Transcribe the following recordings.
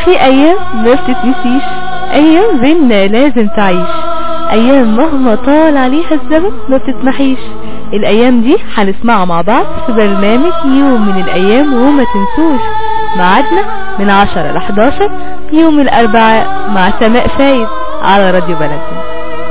في ايام ما بتتنسيش ايام بينا لازم تعيش ايام مهما طال عليها الزمن ما بتتمحيش الايام دي هنسمعها مع بعض في برنامج يوم من الايام وما تنسوش ميعادنا من 10 ل 11 يوم الاربعاء مع سماء فايد على راديو بلدنا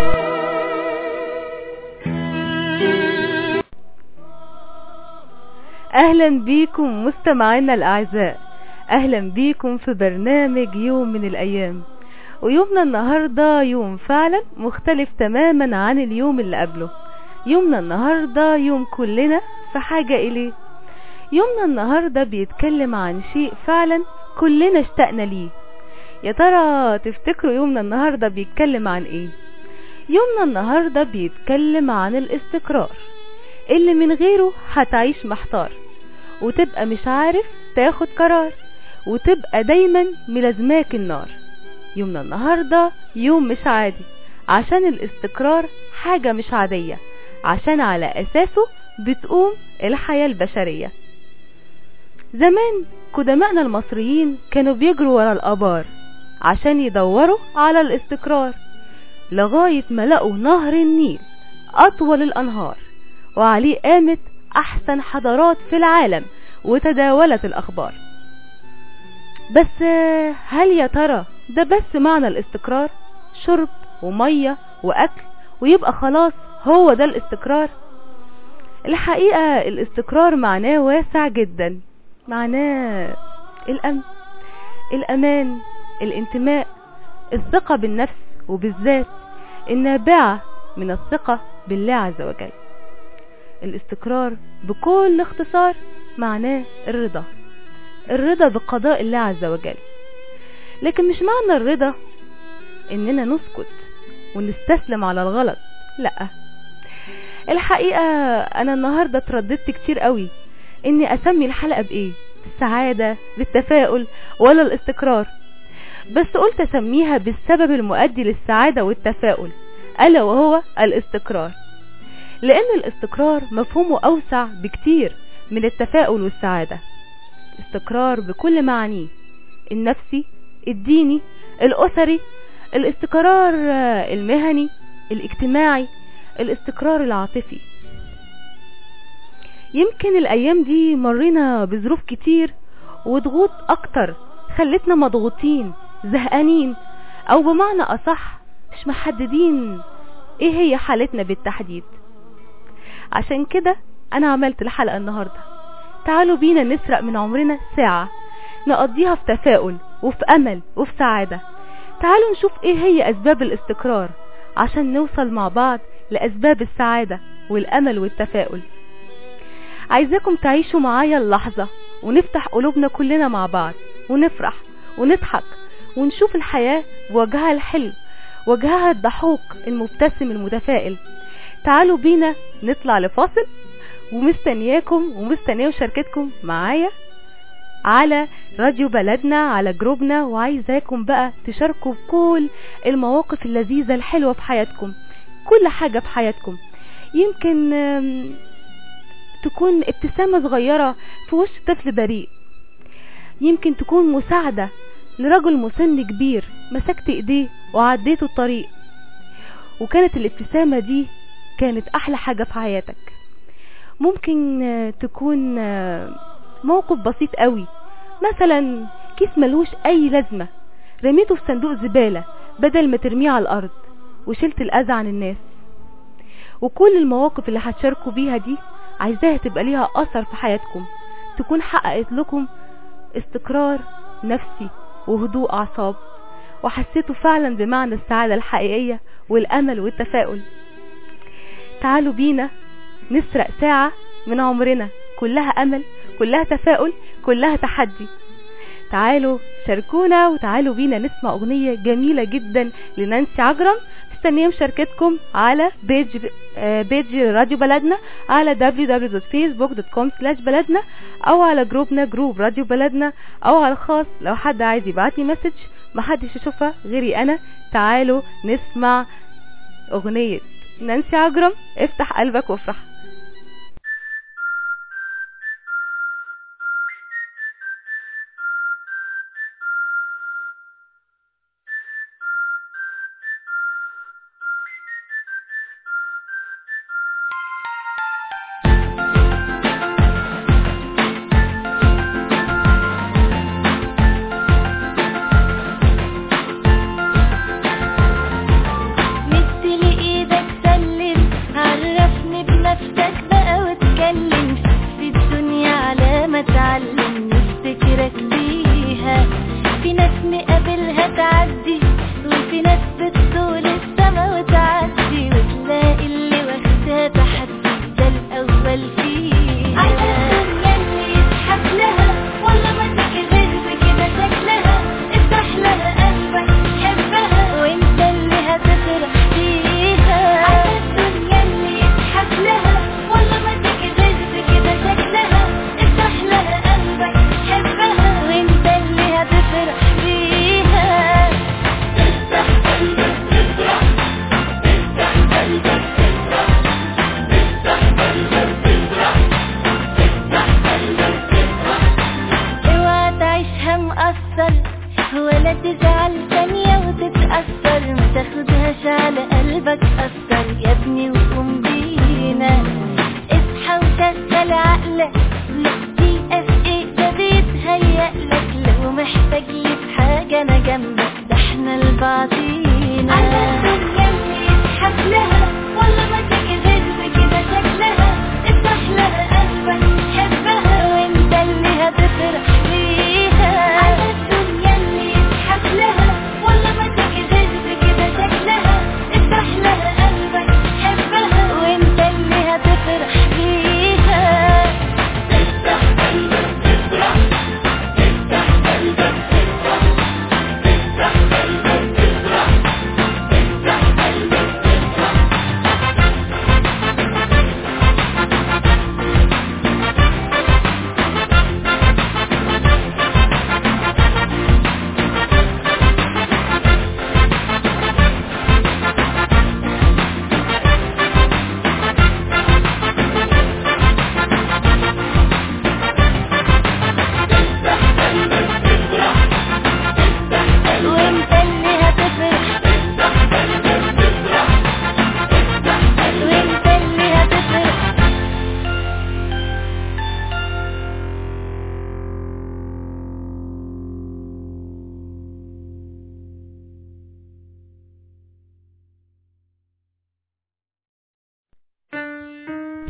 اهلا بيكم مستمعينا الاعزاء اهلا بيكم في برنامج يوم من الايام ويومنا النهاردة يوم فعلا مختلف تماما عن اليوم اللي قبله يومنا النهاردة يوم كلنا في حاجة اليه يومنا النهاردة بيتكلم عن شيء فعلا كلنا اشتقنا ليه يا ترى تفتكروا يومنا النهاردة بيتكلم عن ايه يومنا النهاردة بيتكلم عن الاستقرار اللي من غيره هتعيش محتار وتبقى مش عارف تاخد قرار وتبقى دايما ملازماك النار يومنا النهاردة يوم مش عادي عشان الاستقرار حاجة مش عادية عشان على اساسه بتقوم الحياة البشرية زمان قدماءنا المصريين كانوا بيجروا ورا الابار عشان يدوروا على الاستقرار لغاية ما لقوا نهر النيل اطول الانهار وعليه قامت احسن حضارات في العالم وتداولت الاخبار بس هل يا ترى ده بس معنى الاستقرار شرب ومية واكل ويبقى خلاص هو ده الاستقرار الحقيقة الاستقرار معناه واسع جدا معناه الامن الامان الانتماء الثقة بالنفس وبالذات النابعة من الثقة بالله عز وجل الاستقرار بكل اختصار معناه الرضا الرضا بقضاء الله عز وجل لكن مش معنى الرضا اننا نسكت ونستسلم على الغلط لا الحقيقة انا النهاردة اترددت كتير قوي اني اسمي الحلقة بايه السعادة بالتفاؤل ولا الاستقرار بس قلت اسميها بالسبب المؤدي للسعادة والتفاؤل الا وهو الاستقرار لان الاستقرار مفهومه اوسع بكتير من التفاؤل والسعادة الاستقرار بكل معانيه النفسي الديني الاسري الاستقرار المهني الاجتماعي الاستقرار العاطفي يمكن الايام دي مرينا بظروف كتير وضغوط اكتر خلتنا مضغوطين زهقانين او بمعنى اصح مش محددين ايه هي حالتنا بالتحديد عشان كده انا عملت الحلقة النهاردة تعالوا بينا نسرق من عمرنا ساعة نقضيها في تفاؤل وفي امل وفي سعادة تعالوا نشوف ايه هي اسباب الاستقرار عشان نوصل مع بعض لاسباب السعادة والامل والتفاؤل عايزاكم تعيشوا معايا اللحظة ونفتح قلوبنا كلنا مع بعض ونفرح ونضحك ونشوف الحياة بوجهها الحلو وجهها الضحوك المبتسم المتفائل تعالوا بينا نطلع لفاصل ومستنياكم ومستنيه مشاركتكم معايا على راديو بلدنا على جروبنا وعايزاكم بقى تشاركوا بكل المواقف اللذيذة الحلوة في حياتكم كل حاجة في حياتكم يمكن تكون ابتسامة صغيرة في وش طفل بريء يمكن تكون مساعدة لرجل مسن كبير مسكت ايديه وعديته الطريق وكانت الابتسامة دي كانت احلى حاجة في حياتك ممكن تكون موقف بسيط قوي مثلا كيس ملوش اي لازمة رميته في صندوق زبالة بدل ما ترميه على الارض وشلت الاذى عن الناس وكل المواقف اللي هتشاركوا بيها دي عايزاها تبقى ليها اثر في حياتكم تكون حققت لكم استقرار نفسي وهدوء اعصاب وحسيتوا فعلا بمعنى السعادة الحقيقية والامل والتفاؤل تعالوا بينا نسرق ساعة من عمرنا كلها امل كلها تفاؤل كلها تحدي تعالوا شاركونا وتعالوا بينا نسمع اغنية جميلة جدا لنانسي عجرم مستنيه مشاركتكم على بيج بيج راديو بلدنا على www.facebook.com بلدنا او على جروبنا جروب راديو بلدنا او على الخاص لو حد عايز يبعت لي مسج محدش يشوفها غيري انا تعالوا نسمع اغنية نانسي عجرم افتح قلبك وافرح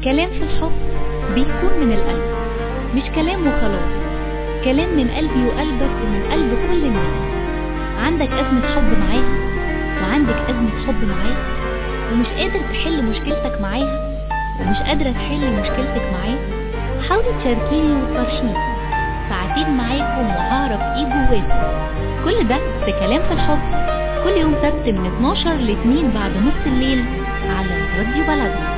كلام في الحب بيكون من القلب مش كلام وخلاص كلام من قلبي وقلبك ومن قلب كل الناس عندك أزمة حب معاها وعندك أزمة حب معاه ومش قادر تحل مشكلتك معاها ومش قادرة تحل مشكلتك معاه حاولي تشاركيني وتفرشيني ساعتين معاكم وهعرف ايه جواكم كل ده في كلام في الحب كل يوم سبت من 12 ل 2 بعد نص الليل على راديو بلدنا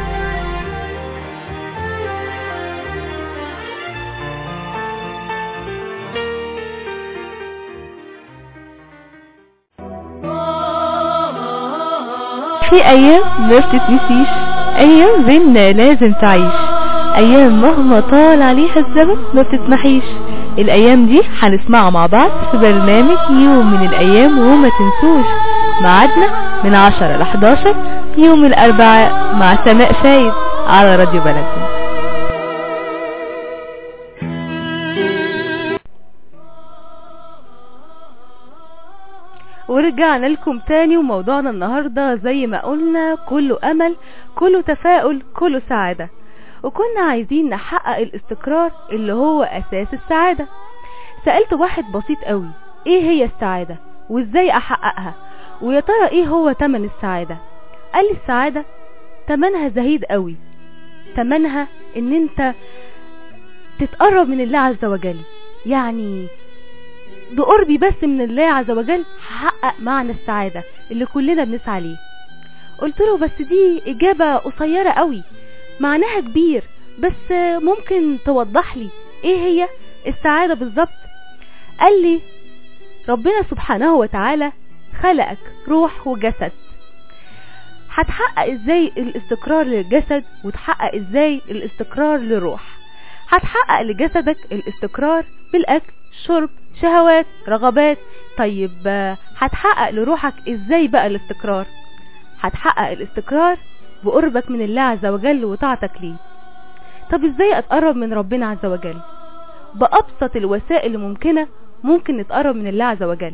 في ايام ما بتتنسيش ايام بينا لازم تعيش ايام مهما طال عليها الزمن ما بتتمحيش الايام دي هنسمعها مع بعض في برنامج يوم من الايام وما تنسوش ميعادنا من 10 ل 11 يوم الاربعاء مع سماء فايد على راديو بلدنا ورجعنا لكم تاني وموضوعنا النهاردة زي ما قلنا كله أمل كله تفاؤل كله سعادة وكنا عايزين نحقق الاستقرار اللي هو أساس السعادة سألت واحد بسيط قوي ايه هي السعادة وازاي احققها ويا ترى ايه هو تمن السعادة قال لي السعادة تمنها زهيد قوي تمنها ان انت تتقرب من الله عز وجل يعني بقربي بس من الله عز وجل هحقق معنى السعادة اللي كلنا بنسعى ليه قلت له بس دي اجابة قصيرة قوي معناها كبير بس ممكن توضح لي ايه هي السعادة بالظبط قال لي ربنا سبحانه وتعالى خلقك روح وجسد هتحقق ازاي الاستقرار للجسد وتحقق ازاي الاستقرار للروح هتحقق لجسدك الاستقرار بالاكل شرب شهوات رغبات طيب هتحقق لروحك ازاي بقى الاستقرار هتحقق الاستقرار بقربك من الله عز وجل وطاعتك ليه طب ازاي اتقرب من ربنا عز وجل بأبسط الوسائل الممكنة ممكن نتقرب من الله عز وجل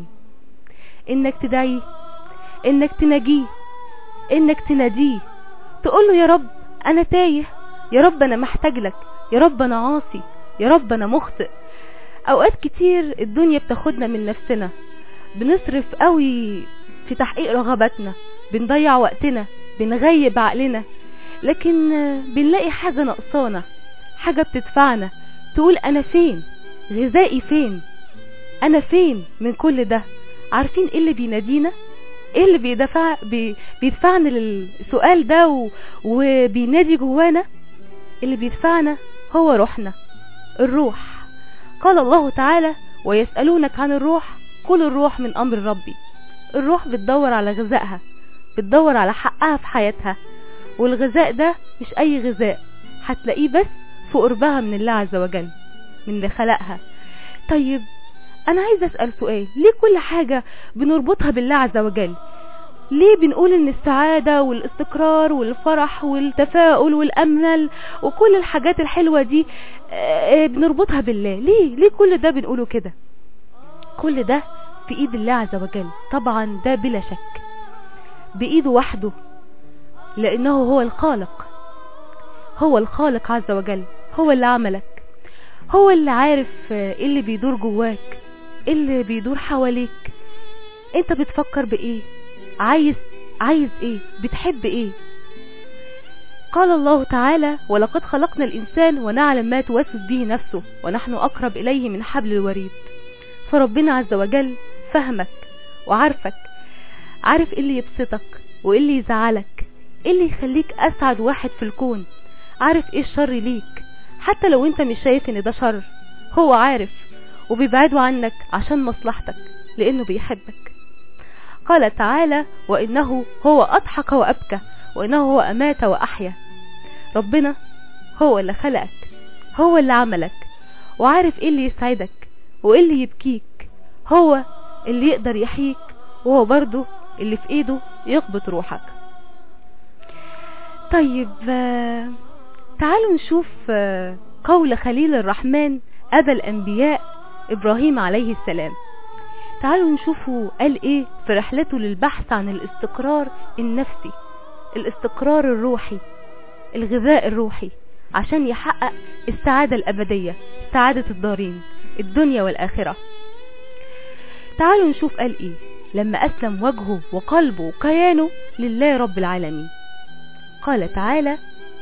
انك تدعيه انك تناجيه انك تناديه تقول له يا رب انا تايه يا رب انا محتاج لك يا رب انا عاصي يا رب انا مخطئ اوقات كتير الدنيا بتاخدنا من نفسنا بنصرف قوي في تحقيق رغباتنا بنضيع وقتنا بنغيب عقلنا لكن بنلاقي حاجة نقصانة حاجة بتدفعنا تقول انا فين غذائي فين انا فين من كل ده عارفين ايه اللي بينادينا ايه اللي بيدفع بي بيدفعنا للسؤال ده و... وبينادي جوانا اللي بيدفعنا هو روحنا الروح قال الله تعالى ويسألونك عن الروح كل الروح من امر ربي الروح بتدور على غذائها بتدور على حقها في حياتها والغذاء ده مش اي غذاء هتلاقيه بس في قربها من الله عز وجل من اللي خلقها طيب انا عايز اسأل سؤال ليه كل حاجة بنربطها بالله عز وجل ليه بنقول ان السعادة والاستقرار والفرح والتفاؤل والامل وكل الحاجات الحلوة دي بنربطها بالله ليه ليه كل ده بنقوله كده كل ده في ايد الله عز وجل طبعا ده بلا شك بايده وحده لانه هو الخالق هو الخالق عز وجل هو اللي عملك هو اللي عارف ايه اللي بيدور جواك ايه اللي بيدور حواليك انت بتفكر بايه عايز عايز ايه بتحب ايه قال الله تعالى ولقد خلقنا الانسان ونعلم ما توسوس به نفسه ونحن اقرب اليه من حبل الوريد فربنا عز وجل فهمك وعارفك عارف ايه اللي يبسطك وايه اللي يزعلك ايه اللي يخليك اسعد واحد في الكون عارف ايه الشر ليك حتى لو انت مش شايف ان ده شر هو عارف وبيبعده عنك عشان مصلحتك لانه بيحبك قال تعالى وانه هو اضحك وابكى وانه هو امات واحيا ربنا هو اللي خلقك هو اللي عملك وعارف ايه اللي يسعدك وايه اللي يبكيك هو اللي يقدر يحييك وهو برضه اللي في ايده يقبض روحك طيب تعالوا نشوف قول خليل الرحمن أبا الأنبياء إبراهيم عليه السلام تعالوا نشوفوا قال إيه في رحلته للبحث عن الاستقرار النفسي الاستقرار الروحي الغذاء الروحي عشان يحقق السعادة الأبدية سعادة الدارين الدنيا والآخرة تعالوا نشوف قال ايه لما أسلم وجهه وقلبه وكيانه لله رب العالمين قال تعالى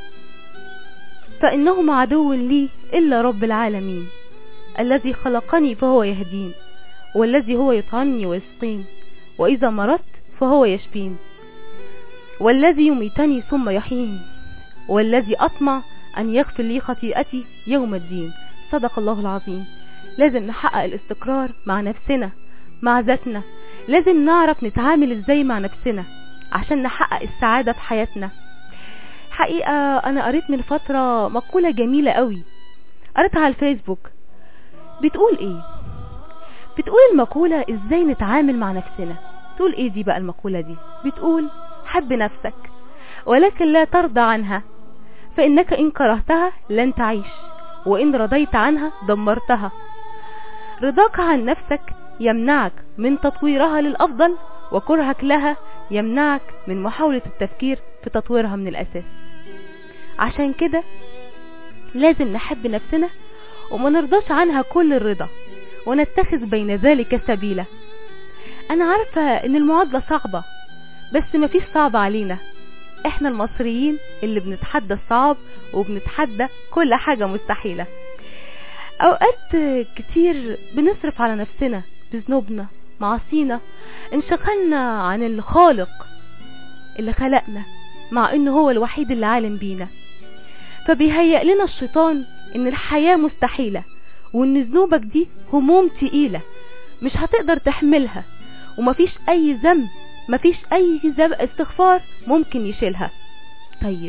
فإنهم عدو لي إلا رب العالمين الذي خلقني فهو يهدين والذي هو يطعمني ويسقين وإذا مرضت فهو يشفين والذي يميتني ثم يحيين والذي أطمع أن يغفر لي خطيئتي يوم الدين صدق الله العظيم لازم نحقق الاستقرار مع نفسنا مع ذاتنا لازم نعرف نتعامل ازاي مع نفسنا عشان نحقق السعادة في حياتنا حقيقة انا قريت من فترة مقولة جميلة قوي قريتها على الفيسبوك بتقول ايه بتقول المقولة ازاي نتعامل مع نفسنا تقول ايه دي بقى المقولة دي بتقول حب نفسك ولكن لا ترضى عنها فإنك إن كرهتها لن تعيش وإن رضيت عنها دمرتها رضاك عن نفسك يمنعك من تطويرها للأفضل وكرهك لها يمنعك من محاولة التفكير في تطويرها من الأساس عشان كده لازم نحب نفسنا وما نرضاش عنها كل الرضا ونتخذ بين ذلك سبيلا أنا عارفة إن المعادلة صعبة بس مفيش صعب علينا احنا المصريين اللي بنتحدى الصعب وبنتحدى كل حاجة مستحيلة اوقات كتير بنصرف على نفسنا بذنوبنا معاصينا انشغلنا عن الخالق اللي خلقنا مع انه هو الوحيد اللي عالم بينا فبيهيأ لنا الشيطان ان الحياة مستحيلة وان ذنوبك دي هموم تقيلة مش هتقدر تحملها ومفيش اي ذنب مفيش اي ذنب استغفار ممكن يشيلها طيب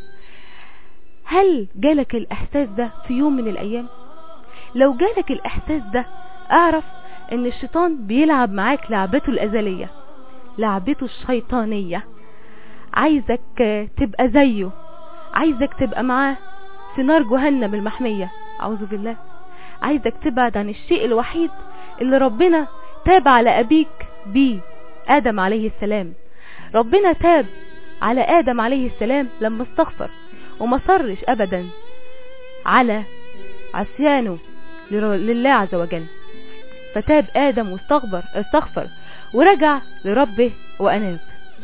هل جالك الاحساس ده في يوم من الايام لو جالك الاحساس ده اعرف ان الشيطان بيلعب معاك لعبته الازلية لعبته الشيطانية عايزك تبقى زيه عايزك تبقى معاه في نار جهنم المحمية اعوذ بالله عايزك تبعد عن الشيء الوحيد اللي ربنا تاب على ابيك بيه ادم عليه السلام ربنا تاب على ادم عليه السلام لما استغفر وما صرش ابدا على عصيانه لله عز وجل فتاب ادم واستغفر استغفر ورجع لربه واناب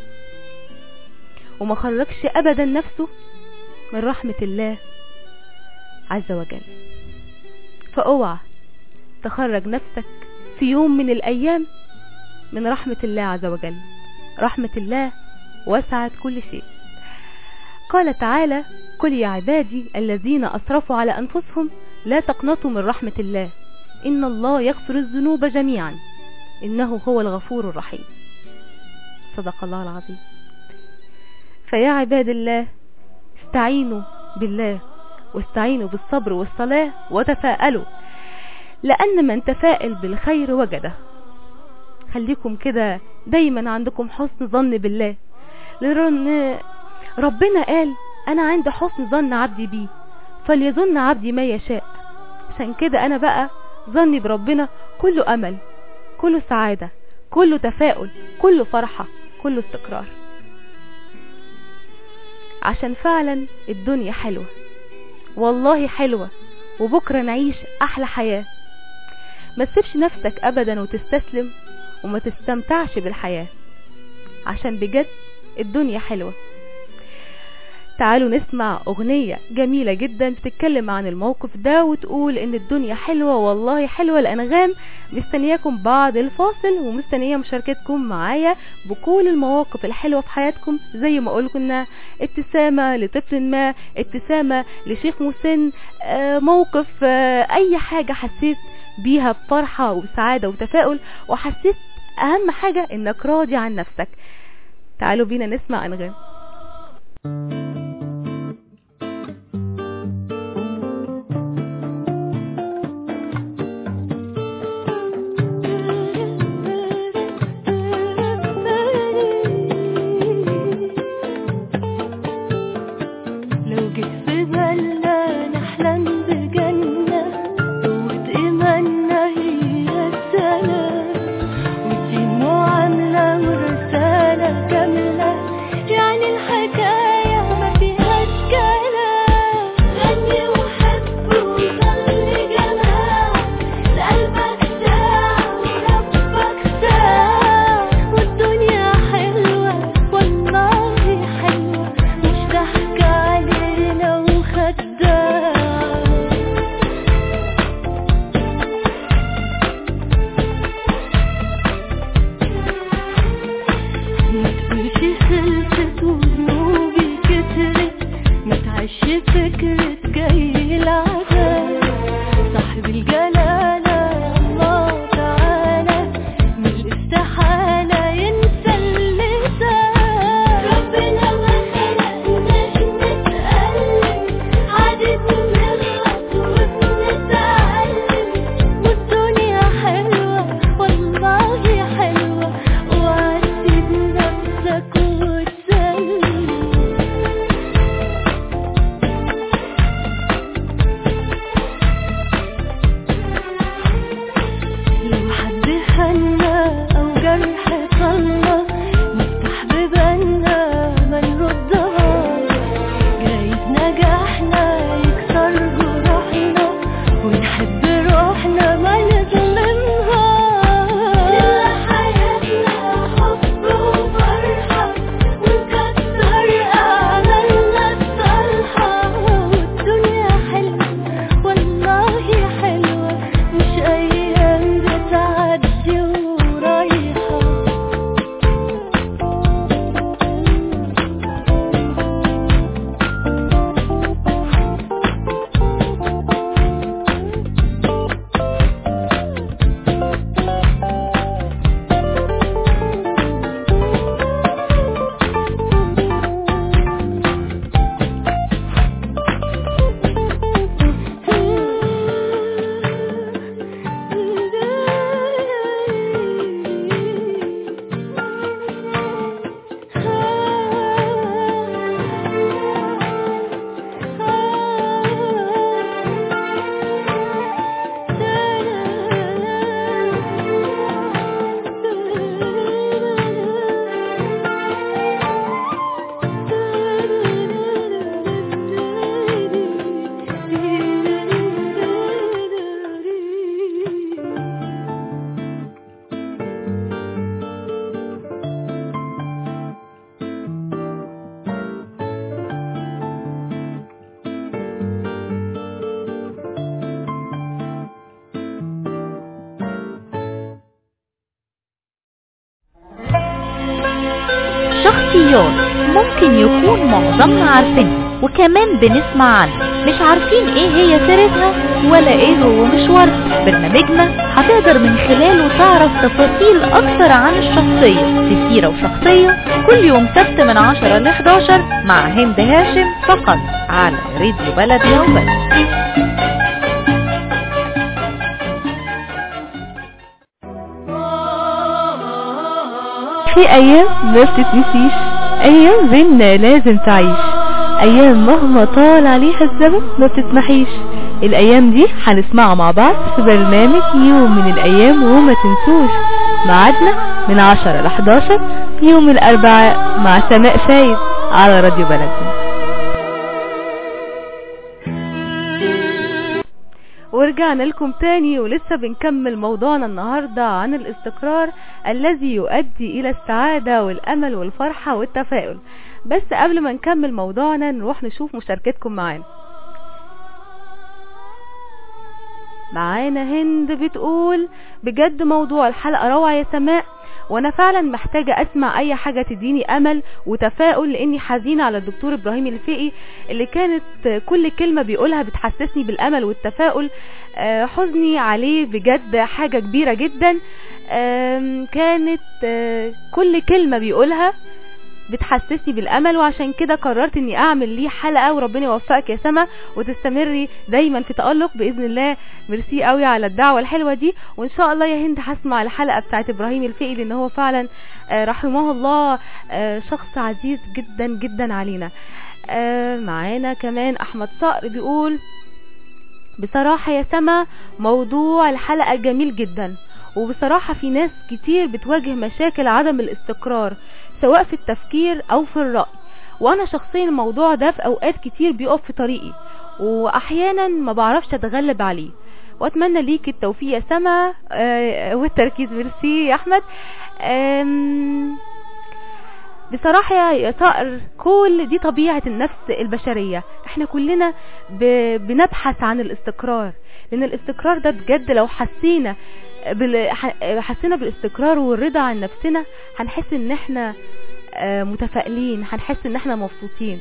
وما خرجش ابدا نفسه من رحمة الله عز وجل فاوعى تخرج نفسك في يوم من الايام من رحمة الله عز وجل رحمة الله وسعت كل شيء قال تعالى قل يا عبادي الذين أسرفوا على أنفسهم لا تقنطوا من رحمة الله إن الله يغفر الذنوب جميعا إنه هو الغفور الرحيم صدق الله العظيم فيا عباد الله استعينوا بالله واستعينوا بالصبر والصلاة وتفاءلوا لأن من تفائل بالخير وجده خليكم كده دايما عندكم حسن ظن بالله لأن ربنا قال أنا عند حسن ظن عبدي بي فليظن عبدي ما يشاء عشان كده أنا بقى ظني بربنا كله أمل كله سعادة كله تفاؤل كله فرحة كله استقرار عشان فعلا الدنيا حلوة والله حلوة وبكرة نعيش أحلى حياة ما تسيبش نفسك أبدا وتستسلم وما تستمتعش بالحياة عشان بجد الدنيا حلوة تعالوا نسمع اغنية جميلة جدا بتتكلم عن الموقف ده وتقول ان الدنيا حلوة والله حلوة الانغام مستنياكم بعد الفاصل ومستنية مشاركتكم معايا بكل المواقف الحلوة في حياتكم زي ما قلنا ابتسامة لطفل ما ابتسامة لشيخ مسن موقف اي حاجة حسيت بيها بفرحة وسعادة وتفاؤل وحسيت اهم حاجة انك راضي عن نفسك تعالوا بينا نسمع انغام لو جيت في بالنا نحلم بجنة قوة إيماننا هي السلام ودي معاملة ورسالة كاملة يعني الحكاية ما شخصيات ممكن يكون معظمنا عارفينها وكمان بنسمع عنها مش عارفين ايه هي سيرتها ولا ايه هو مشوارها برنامجنا هتقدر من خلاله تعرف تفاصيل اكتر عن الشخصية في سيرة وشخصية كل يوم سبت من 10 ل 11 مع هند هاشم فقط على راديو بلدنا وبس في ايام ما بتتنسيش ايام بينا لازم تعيش ايام مهما طال عليها الزمن ما بتتمحيش الايام دي هنسمعها مع بعض في برنامج يوم من الايام وما تنسوش ميعادنا من 10 ل 11 يوم الاربعاء مع سماء فايد على راديو بلدنا ورجعنا لكم تاني ولسه بنكمل موضوعنا النهاردة عن الاستقرار الذي يؤدي الى السعادة والامل والفرحة والتفاؤل بس قبل ما نكمل موضوعنا نروح نشوف مشاركتكم معانا معانا هند بتقول بجد موضوع الحلقة روعة يا سماء وانا فعلا محتاجة اسمع اي حاجة تديني امل وتفاؤل لاني حزينة على الدكتور ابراهيم الفقي اللي كانت كل كلمة بيقولها بتحسسني بالامل والتفاؤل آه، حزني عليه بجد حاجة كبيرة جدا آم، كانت آه، كل كلمة بيقولها بتحسسني بالامل وعشان كده قررت اني اعمل ليه حلقة وربنا يوفقك يا سما وتستمري دايما في تألق باذن الله ميرسي قوي على الدعوة الحلوة دي وان شاء الله يا هند هسمع الحلقة بتاعت ابراهيم الفقي لان هو فعلا آه، رحمه الله آه، شخص عزيز جدا جدا علينا آه، معانا كمان احمد صقر بيقول بصراحة يا سما موضوع الحلقة جميل جدا وبصراحة في ناس كتير بتواجه مشاكل عدم الاستقرار سواء في التفكير او في الرأي وانا شخصيا الموضوع ده في اوقات كتير بيقف في طريقي واحيانا ما بعرفش اتغلب عليه واتمنى ليك التوفيق يا سما آه، والتركيز ميرسي يا احمد آم، بصراحة يا- يا صقر كل دي طبيعة النفس البشرية احنا كلنا ب... بنبحث عن الاستقرار لان الاستقرار ده بجد لو حسينا بال... ح- حسينا بالاستقرار والرضا عن نفسنا هنحس ان احنا آه، متفائلين هنحس ان احنا مبسوطين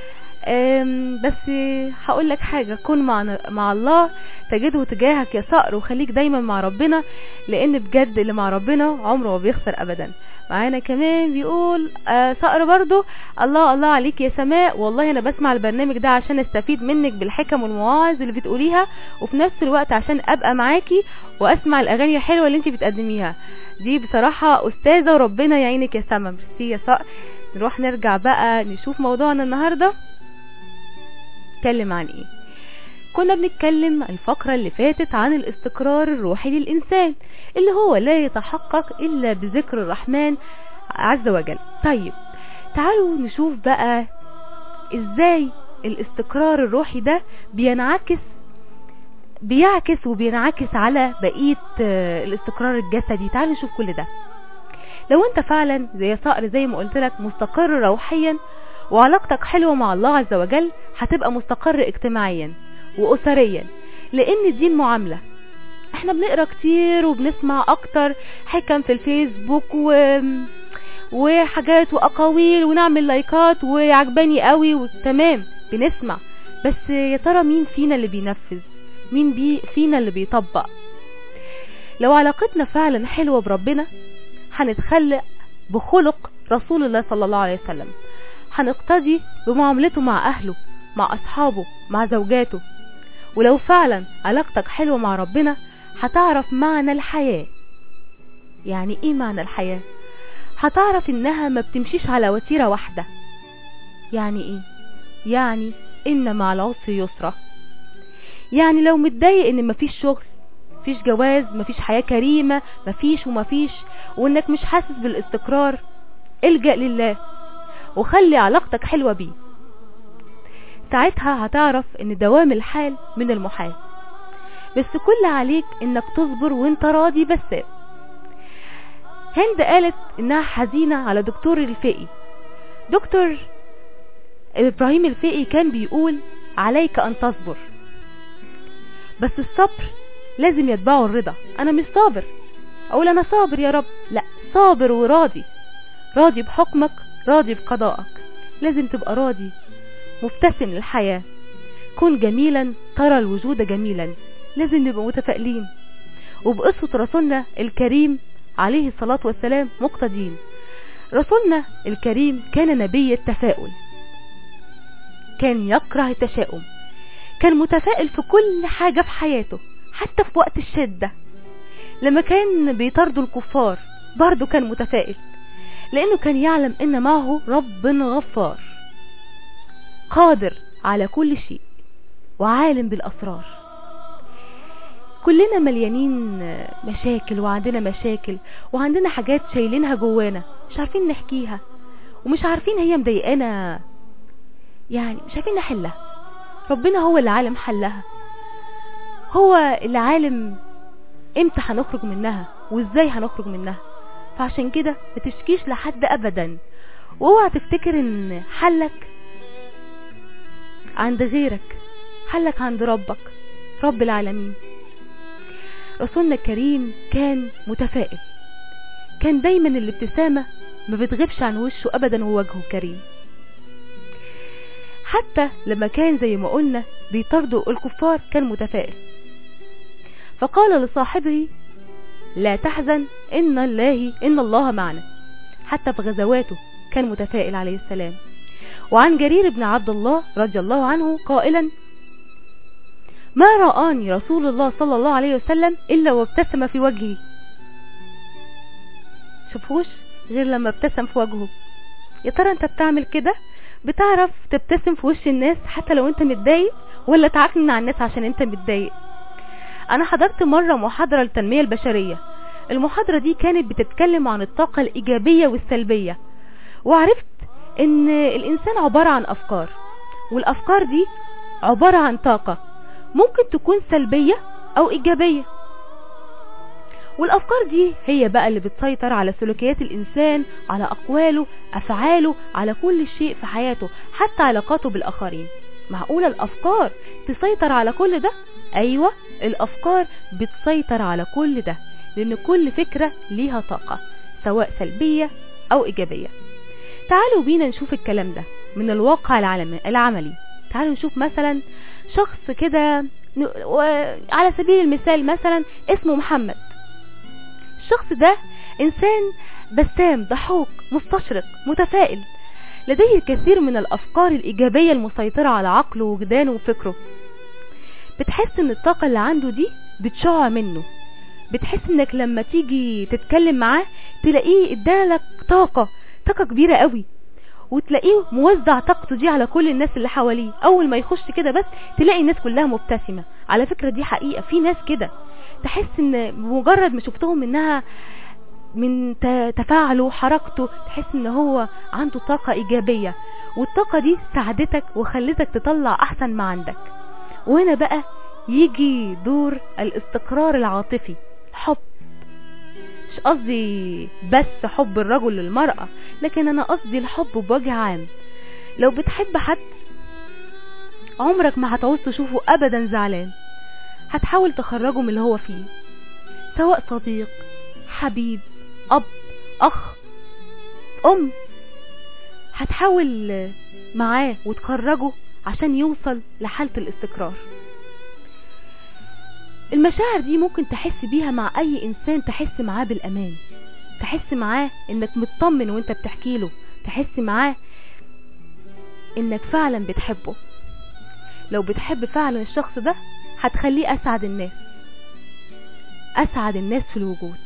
آم، بس هقول لك حاجة كن مع مع الله تجده تجاهك يا صقر وخليك دايما مع ربنا لان بجد اللي مع ربنا عمره ما بيخسر ابدا معانا كمان بيقول آه صقر برضو الله الله عليك يا سماء والله انا بسمع البرنامج ده عشان استفيد منك بالحكم والمواعظ اللي بتقوليها وفي نفس الوقت عشان ابقى معاكي واسمع الاغاني الحلوه اللي انت بتقدميها دي بصراحه استاذه وربنا يعينك يا سما ميرسي يا صقر نروح نرجع بقى نشوف موضوعنا النهارده نتكلم عن ايه كنا بنتكلم الفقرة اللي فاتت عن الاستقرار الروحي للإنسان اللي هو لا يتحقق إلا بذكر الرحمن عز وجل طيب تعالوا نشوف بقى ازاي الاستقرار الروحي ده بينعكس بيعكس وبينعكس على بقية آه، الاستقرار الجسدي تعالوا نشوف كل ده لو انت فعلا زي صقر زي ما قلت لك مستقر روحيا وعلاقتك حلوة مع الله عز وجل هتبقى مستقر اجتماعيا واسريا لان دي المعاملة احنا بنقرا كتير وبنسمع اكتر حكم في الفيسبوك و... وحاجات واقاويل ونعمل لايكات وعجباني قوي وتمام بنسمع بس يا ترى مين فينا اللي بينفذ مين بي فينا اللي بيطبق لو علاقتنا فعلا حلوة بربنا هنتخلق بخلق رسول الله صلى الله عليه وسلم هنقتدي بمعاملته مع اهله مع اصحابه مع زوجاته ولو فعلا علاقتك حلوة مع ربنا هتعرف معنى الحياة يعني ايه معنى الحياة هتعرف انها ما بتمشيش على وتيرة واحدة يعني ايه يعني ان مع العسر يسرا يعني لو متضايق ان مفيش شغل مفيش جواز مفيش حياة كريمة مفيش ومفيش وانك مش حاسس بالاستقرار الجأ لله وخلي علاقتك حلوة بيه ساعتها هتعرف ان دوام الحال من المحال بس كل عليك انك تصبر وانت راضي بس هند قالت انها حزينة على دكتور الفقي دكتور ابراهيم الفقي كان بيقول عليك ان تصبر بس الصبر لازم يتبعه الرضا انا مش صابر اقول انا صابر يا رب لا صابر وراضي راضي بحكمك راضي بقضائك لازم تبقى راضي مبتسم للحياة كن جميلا ترى الوجود جميلا لازم نبقى متفائلين وبقصة رسولنا الكريم عليه الصلاة والسلام مقتدين رسولنا الكريم كان نبي التفاؤل كان يكره التشاؤم كان متفائل في كل حاجة في حياته حتى في وقت الشدة لما كان بيطاردوا الكفار برضه كان متفائل لأنه كان يعلم إن معه رب غفار قادر على كل شيء وعالم بالأسرار كلنا مليانين مشاكل وعندنا مشاكل وعندنا حاجات شايلينها جوانا مش عارفين نحكيها ومش عارفين هي مضايقانا يعني مش عارفين نحلها ربنا هو اللي عالم حلها هو اللي عالم امتى هنخرج منها وازاي هنخرج منها فعشان كده ما تشكيش لحد ابدا واوعى تفتكر ان حلك عند غيرك حلك عند ربك رب العالمين رسولنا الكريم كان متفائل كان دايما الابتسامة ما بتغيبش عن وشه ابدا ووجهه كريم حتى لما كان زي ما قلنا بيطردوا الكفار كان متفائل فقال لصاحبه لا تحزن إن الله إن الله معنا حتى في غزواته كان متفائل عليه السلام وعن جرير بن عبد الله رضي الله عنه قائلا ما رآني رسول الله صلى الله عليه وسلم إلا وابتسم في وجهي شوفوش غير لما ابتسم في وجهه يا ترى انت بتعمل كده بتعرف تبتسم في وش الناس حتى لو انت متضايق ولا تعكنن على الناس عشان انت متضايق انا حضرت مرة محاضرة للتنمية البشرية المحاضرة دي كانت بتتكلم عن الطاقة الايجابية والسلبية وعرفت ان الانسان عبارة عن افكار والافكار دي عبارة عن طاقة ممكن تكون سلبية او ايجابية والافكار دي هي بقى اللي بتسيطر على سلوكيات الانسان على اقواله افعاله على كل شيء في حياته حتى علاقاته بالاخرين معقولة الافكار تسيطر على كل ده ايوه الافكار بتسيطر على كل ده لان كل فكرة ليها طاقة سواء سلبية او ايجابية تعالوا بينا نشوف الكلام ده من الواقع العالمي العملي تعالوا نشوف مثلا شخص كده على سبيل المثال مثلا اسمه محمد الشخص ده انسان بسام ضحوك مستشرق متفائل لديه الكثير من الافكار الايجابية المسيطرة على عقله وجدانه وفكره بتحس ان الطاقة اللي عنده دي بتشع منه بتحس انك لما تيجي تتكلم معاه تلاقيه ادالك طاقة طاقة كبيرة قوي وتلاقيه موزع طاقته دي على كل الناس اللي حواليه اول ما يخش كده بس تلاقي الناس كلها مبتسمة على فكرة دي حقيقة في ناس كده تحس ان بمجرد ما شفتهم انها من تفاعله وحركته تحس ان هو عنده طاقة ايجابية والطاقة دي ساعدتك وخلتك تطلع احسن ما عندك وهنا بقى يجي دور الاستقرار العاطفي حب مش قصدي بس حب الرجل للمرأة لكن انا قصدي الحب بوجه عام لو بتحب حد عمرك ما هتعوز تشوفه ابدا زعلان هتحاول تخرجه من اللي هو فيه سواء صديق حبيب اب اخ ام هتحاول معاه وتخرجه عشان يوصل لحالة الاستقرار المشاعر دي ممكن تحس بيها مع اي انسان تحس معاه بالامان تحس معاه انك مطمن وانت بتحكي له تحس معاه انك فعلا بتحبه لو بتحب فعلا الشخص ده هتخليه اسعد الناس اسعد الناس في الوجود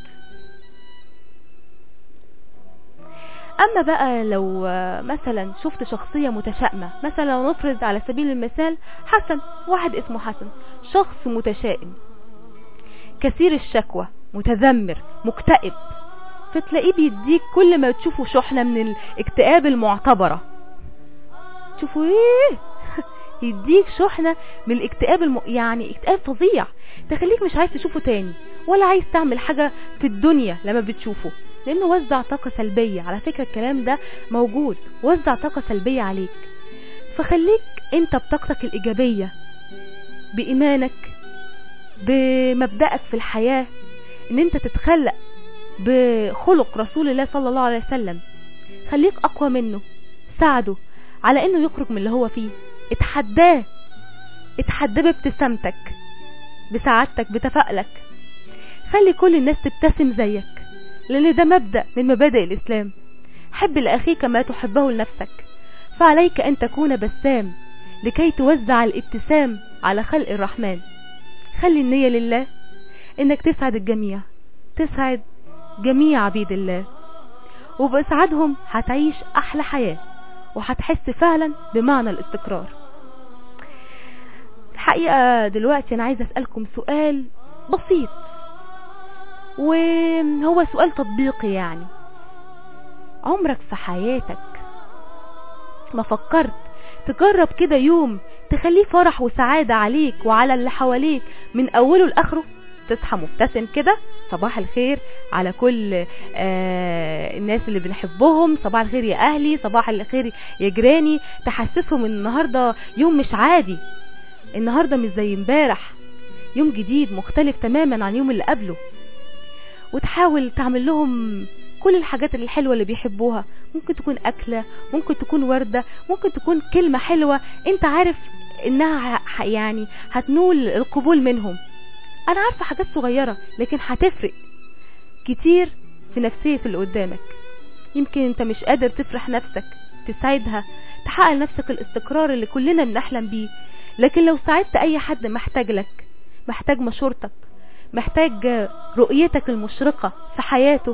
اما بقى لو مثلا شفت شخصية متشائمة مثلا لو نفرض على سبيل المثال حسن واحد اسمه حسن شخص متشائم كثير الشكوى متذمر مكتئب فتلاقيه بيديك كل ما تشوفه شحنة من الاكتئاب المعتبرة تشوفوا ايه يديك شحنة من الاكتئاب الم... يعني اكتئاب فظيع تخليك مش عايز تشوفه تاني ولا عايز تعمل حاجة في الدنيا لما بتشوفه لانه وزع طاقة سلبية على فكرة الكلام ده موجود وزع طاقة سلبية عليك فخليك انت بطاقتك الايجابية بايمانك بمبدأك في الحياة ان انت تتخلق بخلق رسول الله صلى الله عليه وسلم خليك اقوى منه ساعده على انه يخرج من اللي هو فيه اتحداه اتحداه بابتسامتك بسعادتك بتفائلك خلي كل الناس تبتسم زيك لان ده مبدأ من مبادئ الاسلام حب لاخيك ما تحبه لنفسك فعليك ان تكون بسام لكي توزع الابتسام على خلق الرحمن خلي النية لله انك تسعد الجميع تسعد جميع عبيد الله وبإسعادهم هتعيش أحلى حياة وهتحس فعلا بمعنى الاستقرار الحقيقة دلوقتي أنا عايزة أسألكم سؤال بسيط وهو سؤال تطبيقي يعني عمرك في حياتك ما فكرت تجرب كده يوم تخليه فرح وسعادة عليك وعلى اللي حواليك من أوله لآخره تصحى مبتسم كده صباح الخير على كل آه الناس اللي بنحبهم صباح الخير يا اهلي صباح الخير يا جيراني تحسسهم ان النهارده يوم مش عادي النهارده مش زي امبارح يوم جديد مختلف تماما عن يوم اللي قبله وتحاول تعمل لهم كل الحاجات الحلوة اللي بيحبوها ممكن تكون أكلة ممكن تكون وردة ممكن تكون كلمة حلوة انت عارف انها يعني هتنول القبول منهم انا عارفة حاجات صغيرة لكن هتفرق كتير في نفسية اللي قدامك يمكن انت مش قادر تفرح نفسك تساعدها تحقق لنفسك الاستقرار اللي كلنا بنحلم بيه لكن لو ساعدت اي حد محتاج لك محتاج مشورتك محتاج رؤيتك المشرقة في حياته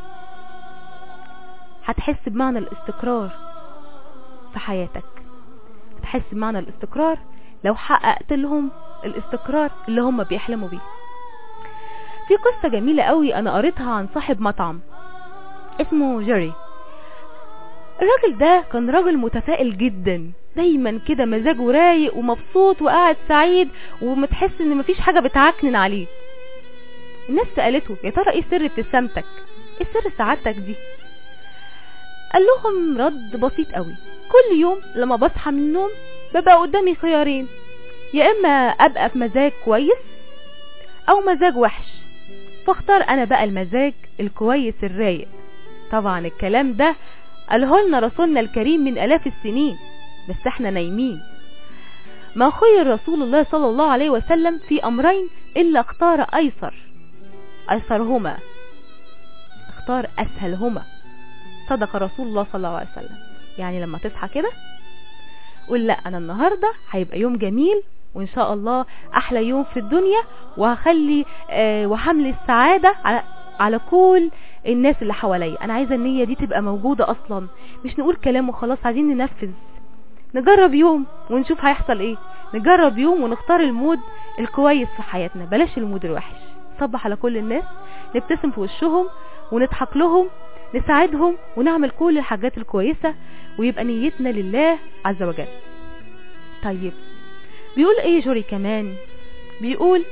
هتحس بمعنى الاستقرار في حياتك هتحس بمعنى الاستقرار لو حققت لهم الاستقرار اللي هم بيحلموا بيه في قصة جميلة قوي انا قريتها عن صاحب مطعم اسمه جيري الراجل ده كان راجل متفائل جدا دايما كده مزاجه رايق ومبسوط وقاعد سعيد ومتحس ان مفيش حاجة بتعكنن عليه الناس سألته يا ترى ايه سر ابتسامتك ايه سر سعادتك دي قال لهم رد بسيط قوي كل يوم لما بصحى من النوم ببقى قدامي خيارين يا اما ابقى في مزاج كويس او مزاج وحش فاختار انا بقى المزاج الكويس الرايق طبعا الكلام ده قاله لنا رسولنا الكريم من الاف السنين بس احنا نايمين ما خير رسول الله صلى الله عليه وسلم في امرين الا اختار ايسر ايسرهما اختار اسهلهما صدق رسول الله صلى الله عليه وسلم يعني لما تصحى كده قول لا انا النهاردة هيبقى يوم جميل وان شاء الله احلى يوم في الدنيا وهخلي آه وحمل السعادة على, على كل الناس اللي حواليا انا عايزة النية دي تبقى موجودة اصلا مش نقول كلام وخلاص عايزين ننفذ نجرب يوم ونشوف هيحصل ايه نجرب يوم ونختار المود الكويس في حياتنا بلاش المود الوحش صبح على كل الناس نبتسم في وشهم ونضحك لهم نساعدهم ونعمل كل الحاجات الكويسة ويبقى نيتنا لله عز وجل طيب بيقول ايه جوري كمان بيقول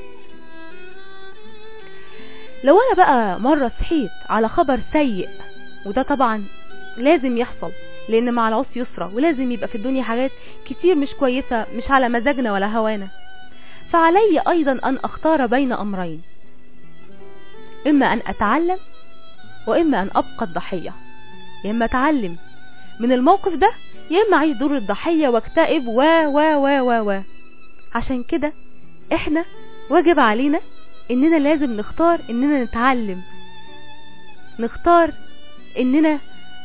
لو انا بقى مرة صحيت على خبر سيء وده طبعا لازم يحصل لان مع العسر يسرى ولازم يبقى في الدنيا حاجات كتير مش كويسة مش على مزاجنا ولا هوانا فعلي ايضا ان اختار بين امرين اما ان اتعلم واما ان ابقى الضحية يا اما اتعلم من الموقف ده يا اما اعيش دور الضحية واكتئب و و و و و عشان كده احنا واجب علينا اننا لازم نختار اننا نتعلم نختار اننا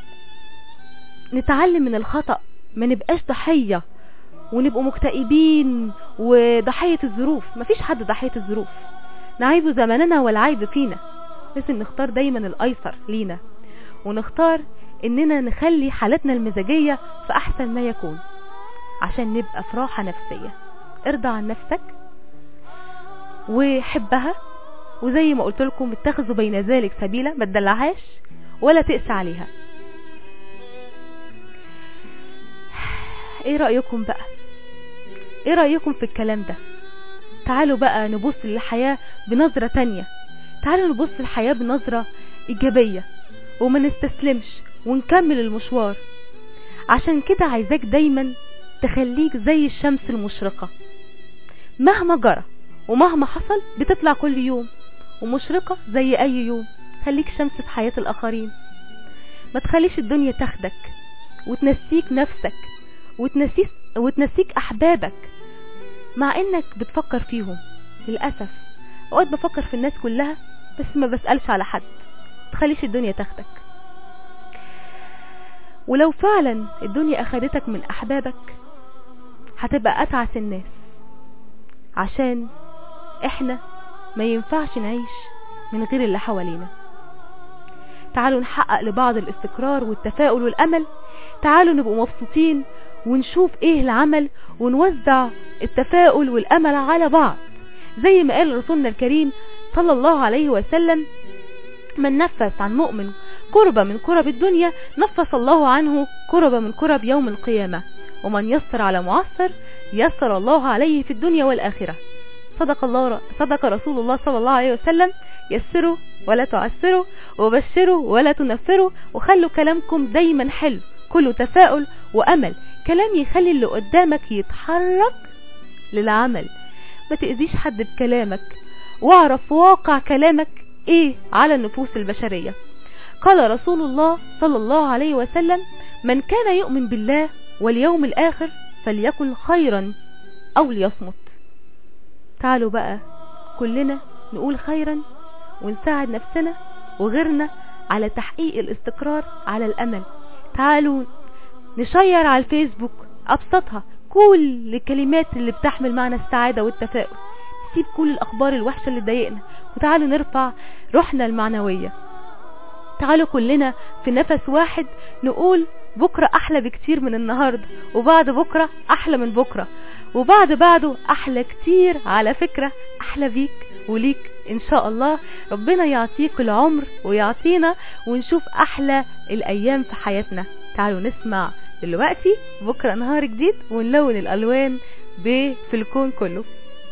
نتعلم من الخطأ ما نبقاش ضحية ونبقوا مكتئبين وضحية الظروف مفيش حد ضحية الظروف نعيب زماننا والعيب فينا لازم نختار دايما الايسر لينا ونختار اننا نخلي حالتنا المزاجية في احسن ما يكون عشان نبقى في راحة نفسية ارضى عن نفسك وحبها وزي ما قلت لكم اتخذوا بين ذلك سبيلا ما تدلعهاش ولا تقسى عليها ايه رأيكم بقى ايه رأيكم في الكلام ده تعالوا بقى نبص للحياة بنظرة تانية تعالوا نبص للحياة بنظرة ايجابية وما نستسلمش ونكمل المشوار عشان كده عايزاك دايما تخليك زي الشمس المشرقة مهما جرى ومهما حصل بتطلع كل يوم ومشرقة زي اي يوم خليك شمس في حياة الاخرين ما تخليش الدنيا تاخدك وتنسيك نفسك وتنسيك, وتنسيك احبابك مع انك بتفكر فيهم للأسف اوقات بفكر في الناس كلها بس ما بسألش على حد تخليش الدنيا تاخدك ولو فعلا الدنيا اخدتك من احبابك هتبقى اتعس الناس عشان احنا ما ينفعش نعيش من غير اللي حوالينا تعالوا نحقق لبعض الاستقرار والتفاؤل والامل تعالوا نبقوا مبسوطين ونشوف ايه العمل ونوزع التفاؤل والامل على بعض زي ما قال رسولنا الكريم صلى الله عليه وسلم من نفس عن مؤمن كربة من كرب الدنيا نفس الله عنه كربة من كرب يوم القيامة ومن يسر على معسر يسر الله عليه في الدنيا والآخرة صدق الله صدق رسول الله صلى الله عليه وسلم يسروا ولا تعسروا وبشروا ولا تنفروا وخلوا كلامكم دايما حلو كله تفاؤل وأمل كلام يخلي اللي قدامك يتحرك للعمل ما تأذيش حد بكلامك واعرف واقع كلامك ايه على النفوس البشرية قال رسول الله صلى الله عليه وسلم من كان يؤمن بالله واليوم الآخر فليكن خيرا أو ليصمت تعالوا بقى كلنا نقول خيرا ونساعد نفسنا وغيرنا على تحقيق الاستقرار على الأمل تعالوا نشير على الفيسبوك أبسطها كل الكلمات اللي بتحمل معنى السعادة والتفاؤل نسيب كل الأخبار الوحشة اللي تضايقنا وتعالوا نرفع روحنا المعنوية تعالوا كلنا في نفس واحد نقول بكرة أحلى بكتير من النهاردة وبعد بكرة أحلى من بكرة وبعد بعده أحلى كتير على فكرة أحلى بيك وليك إن شاء الله ربنا يعطيك العمر ويعطينا ونشوف أحلى الأيام في حياتنا تعالوا نسمع دلوقتي بكرة نهار جديد ونلون الألوان في الكون كله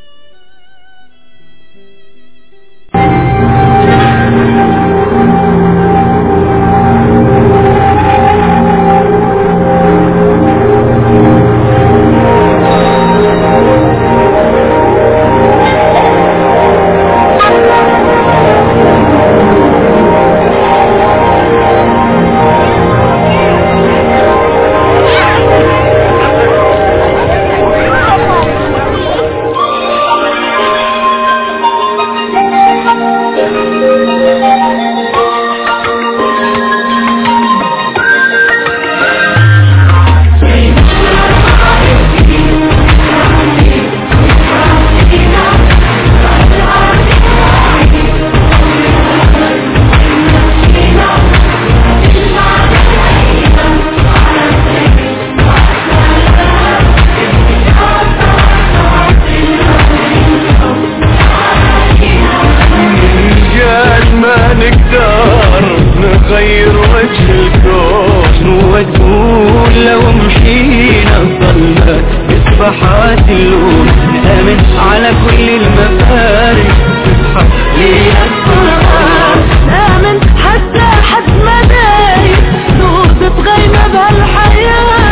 قال ما نقدر نغير وجه الكون وتقول لو مشينا ظلنا اصبحت اللون نامن على كل المفارق تصحى لينا السرعة آمن حتى حد ما دايق نقطة غيمة بهالحياة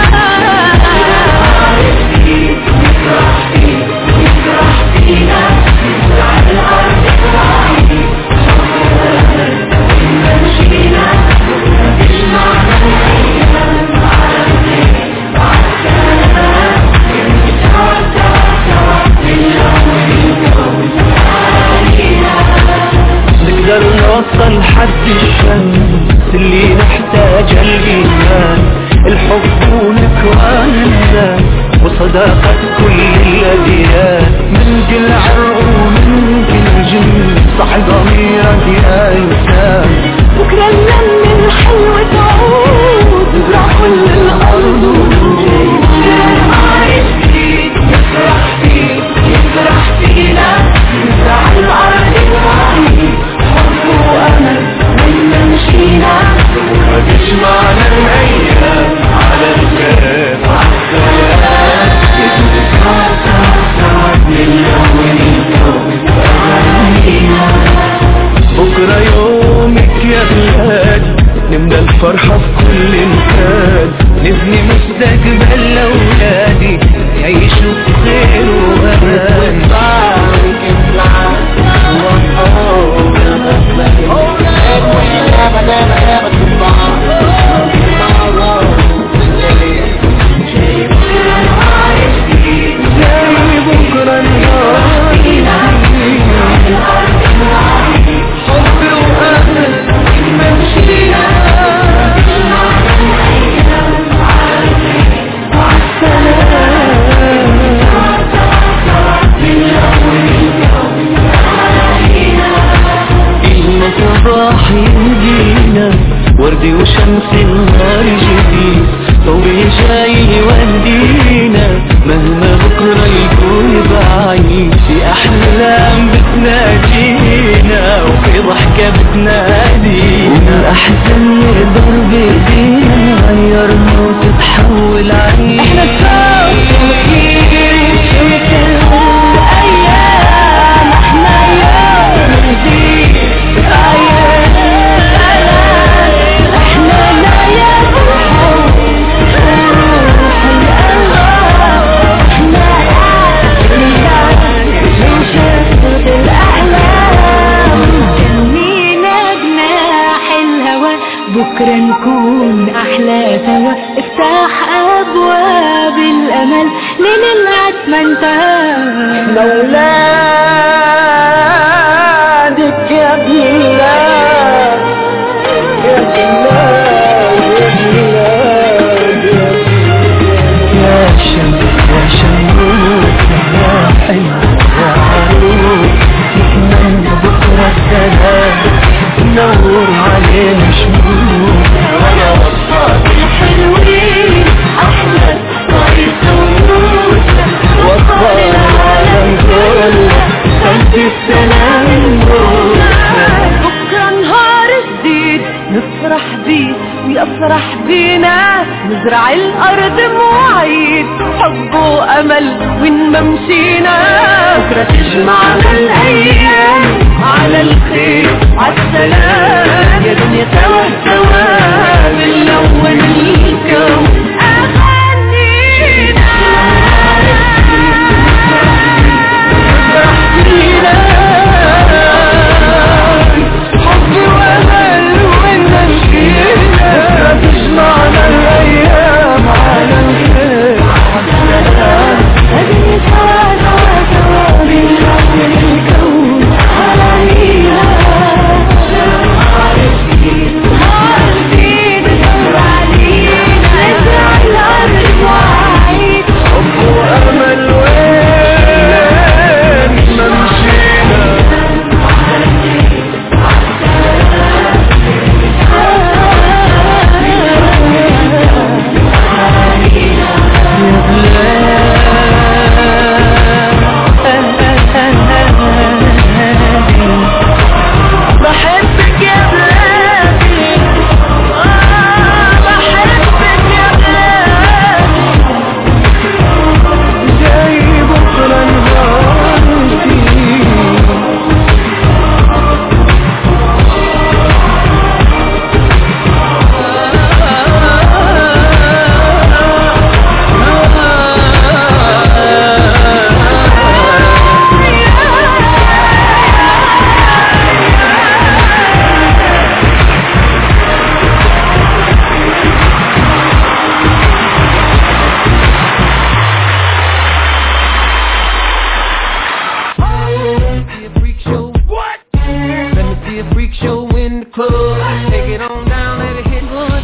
نقدر نوصل حد الشمس اللي نحتاج الإيمان الحب ونكوان الناس وصداقة كل الأديان من كل عرق ومن كل جن صح ضميرك يا إنسان بكرة اللمة الحلوة تعود تزرع كل الأرض وتنجي يفرح فيك يفرح فينا نزرع الأرض الوعي حب وأمل وإنا مشينا تجمعنا الأيام على الخير بكرة يومك يا بلاد نملى الفرحة في كل انسان نبني مستقبل لأولادي يعيشوا بخير وأمان Oh, never, never, never, never, never, never, never, راح يهدينا وردي وشمس النهار جديد صوبي جاي يودينا مهما بكرة يكون بعيد في أحلام بتناجينا وفي ضحكة بتنادينا والأحزان نقدر بإيدينا غيرنا وتتحول عيد احنا الأيام احنا يوم جديد أيام احنا ليالي الحب روح الأنوار احنا نشهد الأحلام جنينا جناح الهوى بكرة نكون أحلى سوا افتح أبواب الأمل لنلعب ما انتهى مولادك يا بلاد يا بلاد يا بلاد يا شمس يا شموس يا أيها يا عروس نتمنى بكرة السلام نور علينا شموس ويا وصفات الحلوين أحمد طريق ونوس وصل العالم كله أنت السلام بكرة نهار جديد نفرح بيه ويفرح بينا نزرع الأرض مواعيد حب وأمل وين ما مشينا بكرة تجمعنا الأيام على الخير عالسلام يا دنيا سوا سوا بنلون الكون أغانينا نفرح بينا حب وأمل وين ما مشينا تجمعنا الأيام على الخير عالسلام هذه سوا سوا سوا بنلون الكون علينا نهار جديد نور علينا نزرع الأرض وعيد حب وأمل وين ما مشينا بحبك يا بلادي آه بحبك يا بلادي جاي بكرة نهار جديد see a freak show. What? Let me see a freak show in the club. Take it on down, let it hit.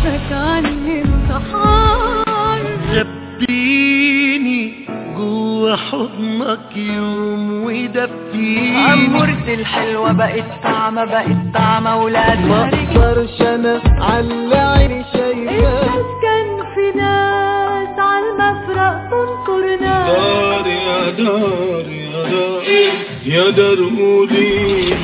جبتيني جوا حضنك يوم ودفيني عمورتي الحلوة بقت طعمة بقت طعمة ولادها مقدرش انا على عيني شايفاك كان في ناس على المفرق تنكر ناس دار يا دار يا دار يا دار مودي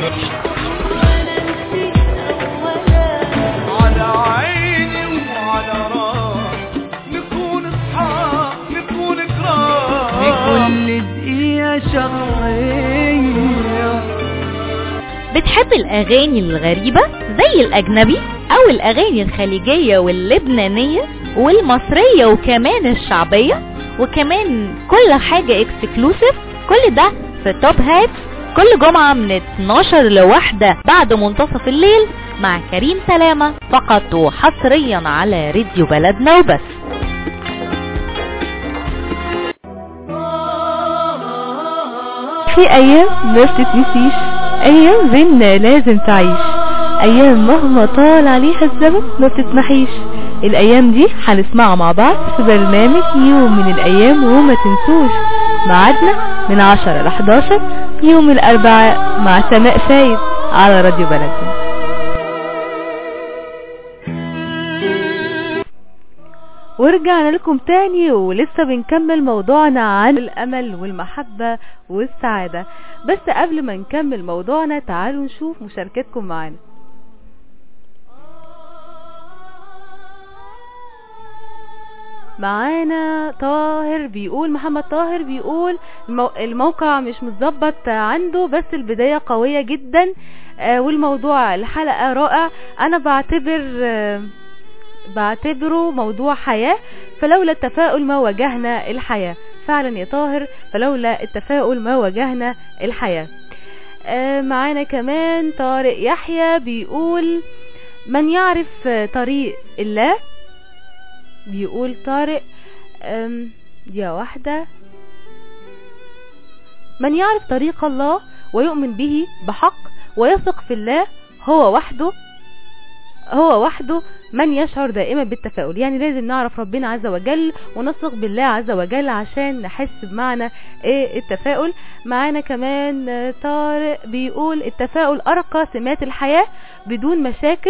على عيني وعلى راسي نكون اصحاب نكون كرام بكل دقيقة شخصية بتحب الأغاني الغريبة زي الأجنبي أو الأغاني الخليجية واللبنانية والمصرية وكمان الشعبية وكمان كل حاجة اكسكلوسيف كل ده في توب هات كل جمعة من 12 لواحدة بعد منتصف الليل مع كريم سلامة فقط وحصريا على راديو بلدنا وبس في ايام ما بتتنسيش ايام بينا لازم تعيش ايام مهما طال عليها الزمن ما بتتمحيش الايام دي هنسمعها مع بعض في برنامج يوم من الايام وما تنسوش ميعادنا من 10 ل 11 يوم الاربعاء مع سماء فايد على راديو بلدنا ورجعنا لكم تاني ولسه بنكمل موضوعنا عن الأمل والمحبة والسعادة بس قبل ما نكمل موضوعنا تعالوا نشوف مشاركتكم معانا معانا طاهر بيقول محمد طاهر بيقول المو... الموقع مش متظبط عنده بس البداية قوية جدا آه والموضوع الحلقة رائع انا بعتبر آه بعتبره موضوع حياة فلولا التفاؤل ما واجهنا الحياة فعلا يا طاهر فلولا التفاؤل ما واجهنا الحياة آه معانا كمان طارق يحيى بيقول من يعرف طريق الله بيقول طارق يا واحدة من يعرف طريق الله ويؤمن به بحق ويثق في الله هو وحده هو وحده من يشعر دائما بالتفاؤل يعني لازم نعرف ربنا عز وجل ونثق بالله عز وجل عشان نحس بمعنى ايه التفاؤل معانا كمان طارق بيقول التفاؤل ارقى سمات الحياة بدون مشاكل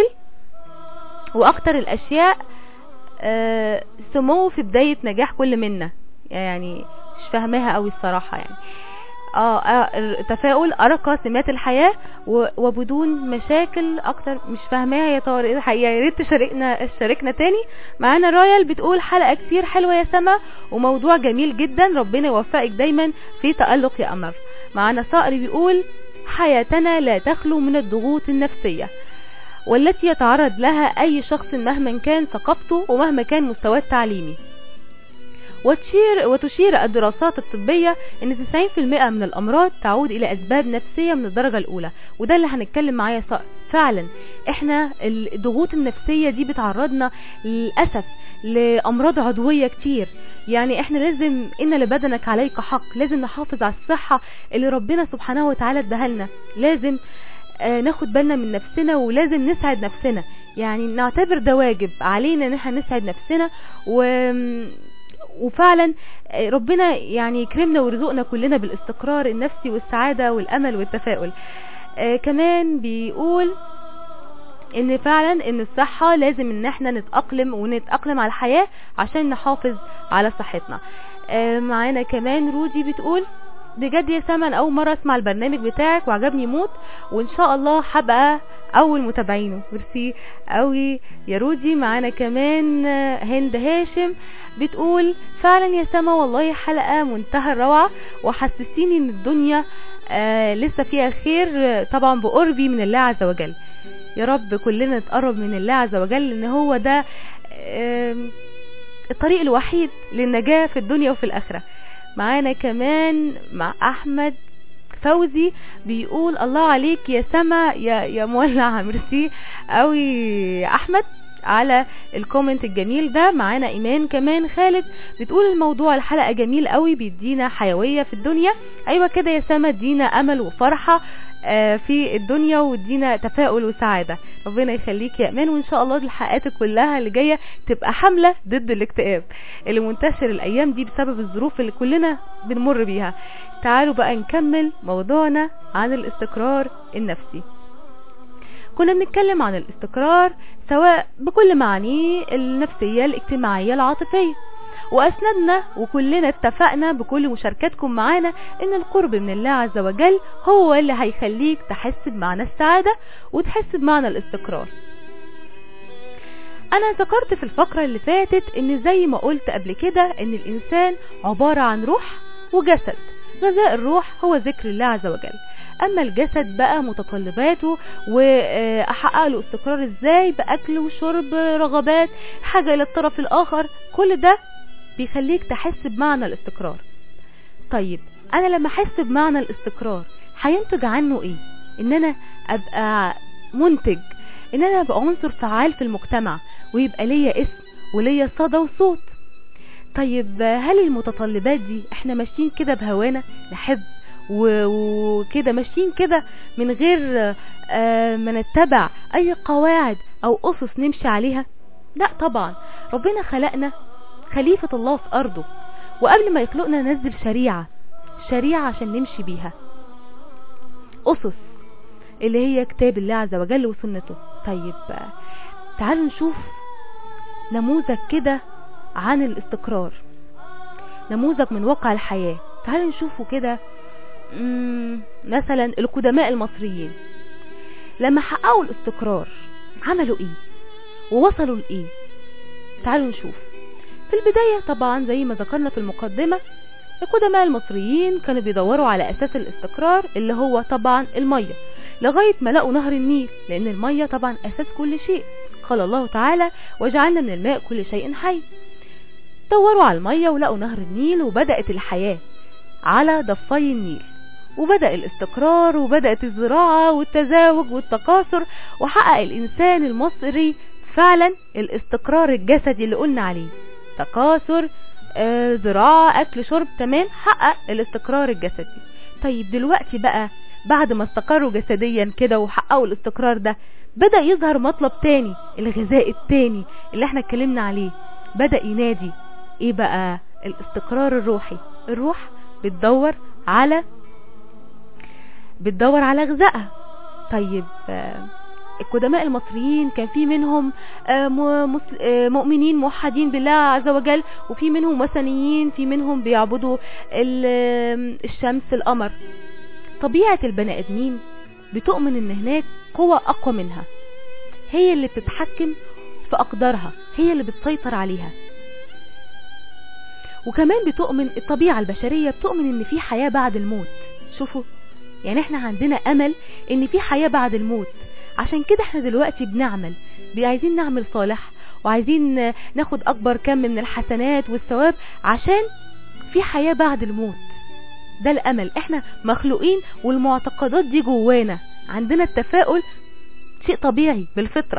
واكتر الاشياء آه سمو في بداية نجاح كل منا يعني مش فاهماها قوي الصراحة يعني اه, آه التفاؤل ارقى سمات الحياة وبدون مشاكل اكتر مش فاهماها يا طارق الحقيقة يا ريت تشاركنا شاركنا تاني معانا رايال بتقول حلقة كتير حلوة يا سما وموضوع جميل جدا ربنا يوفقك دايما في تألق يا قمر معانا صقر بيقول حياتنا لا تخلو من الضغوط النفسية والتي يتعرض لها اي شخص مهما كان ثقافته ومهما كان مستواه التعليمي وتشير, وتشير الدراسات الطبية ان 90% من الامراض تعود الى اسباب نفسية من الدرجة الاولى وده اللي هنتكلم معاه فعلا احنا الضغوط النفسية دي بتعرضنا للأسف لامراض عضوية كتير يعني احنا لازم ان لبدنك عليك حق لازم نحافظ على الصحة اللي ربنا سبحانه وتعالى اداها لنا لازم آه ناخد بالنا من نفسنا ولازم نسعد نفسنا يعني نعتبر ده واجب علينا ان احنا نسعد نفسنا و وفعلا ربنا يعني يكرمنا ويرزقنا كلنا بالاستقرار النفسي والسعادة والامل والتفاؤل آه كمان بيقول ان فعلا ان الصحة لازم ان احنا نتأقلم ونتأقلم على الحياة عشان نحافظ على صحتنا آه معانا كمان رودي بتقول بجد يا سما اول مرة اسمع البرنامج بتاعك وعجبني موت وان شاء الله هبقى اول متابعينه ميرسي قوي يا رودي معانا كمان هند هاشم بتقول فعلا يا سما والله حلقة منتهى الروعة وحسسيني ان الدنيا آه لسه فيها خير طبعا بقربي من الله عز وجل يا رب كلنا نتقرب من الله عز وجل ان هو ده آه الطريق الوحيد للنجاة في الدنيا وفي الاخرة معانا كمان مع احمد فوزي بيقول الله عليك يا سما يا يا مولع ميرسي قوي يا احمد على الكومنت الجميل ده معانا ايمان كمان خالد بتقول الموضوع الحلقة جميل قوي بيدينا حيوية في الدنيا ايوه كده يا سما ادينا امل وفرحة في الدنيا وادينا تفاؤل وسعادة ربنا يخليك يا امان وان شاء الله الحلقات كلها اللي جاية تبقى حملة ضد الاكتئاب اللي منتشر الايام دي بسبب الظروف اللي كلنا بنمر بيها تعالوا بقى نكمل موضوعنا عن الاستقرار النفسي كنا بنتكلم عن الاستقرار سواء بكل معانيه النفسية الاجتماعية العاطفية وأسندنا وكلنا اتفقنا بكل مشاركاتكم معانا ان القرب من الله عز وجل هو اللي هيخليك تحس بمعنى السعادة وتحس بمعنى الاستقرار انا ذكرت في الفقرة اللي فاتت ان زي ما قلت قبل كده ان الانسان عبارة عن روح وجسد غذاء الروح هو ذكر الله عز وجل اما الجسد بقى متطلباته واحقق له استقرار ازاي باكل وشرب رغبات حاجة الى الطرف الاخر كل ده بيخليك تحس بمعنى الاستقرار طيب انا لما احس بمعنى الاستقرار هينتج عنه ايه ان انا ابقى منتج ان انا ابقى عنصر فعال في المجتمع ويبقى ليا اسم وليا صدى وصوت طيب هل المتطلبات دي احنا ماشيين كده بهوانا نحب وكده ماشيين كده من غير ما نتبع اي قواعد او اسس نمشي عليها لا طبعا ربنا خلقنا خليفة الله في ارضه وقبل ما يخلقنا نزل شريعة شريعة عشان نمشي بيها اسس اللي هي كتاب الله عز وجل وسنته طيب تعالوا نشوف نموذج كده عن الاستقرار نموذج من واقع الحياة تعالوا نشوفوا كده مم، مثلا القدماء المصريين لما حققوا الاستقرار عملوا ايه ووصلوا لايه تعالوا نشوف في البداية طبعا زي ما ذكرنا في المقدمة القدماء المصريين كانوا بيدوروا على اساس الاستقرار اللي هو طبعا المية لغاية ما لقوا نهر النيل لان المية طبعا اساس كل شيء قال الله تعالى وجعلنا من الماء كل شيء حي دوروا على المية ولقوا نهر النيل وبدأت الحياة على ضفي النيل وبدأ الاستقرار وبدأت الزراعة والتزاوج والتكاثر وحقق الإنسان المصري فعلا الاستقرار الجسدي اللي قلنا عليه تكاثر آه، زراعة أكل شرب تمام حقق الاستقرار الجسدي طيب دلوقتي بقى بعد ما استقروا جسديا كده وحققوا الاستقرار ده بدأ يظهر مطلب تاني الغذاء التاني اللي احنا اتكلمنا عليه بدأ ينادي ايه بقى الاستقرار الروحي الروح بتدور على بتدور على غذائها طيب آه، القدماء المصريين كان في منهم آه، م- مس- آه، مؤمنين موحدين بالله عز وجل وفي منهم وثنيين في منهم بيعبدوا ال- الشمس القمر طبيعة البني ادمين بتؤمن ان هناك قوة اقوى منها هي اللي بتتحكم في اقدارها هي اللي بتسيطر عليها وكمان بتؤمن الطبيعة البشرية بتؤمن ان في حياة بعد الموت شوفوا يعني احنا عندنا امل ان في حياة بعد الموت عشان كده احنا دلوقتي بنعمل بي- عايزين نعمل صالح وعايزين آه، ناخد اكبر كم من الحسنات والثواب عشان في حياة بعد الموت ده الامل احنا مخلوقين والمعتقدات دي جوانا عندنا التفاؤل شيء طبيعي بالفطرة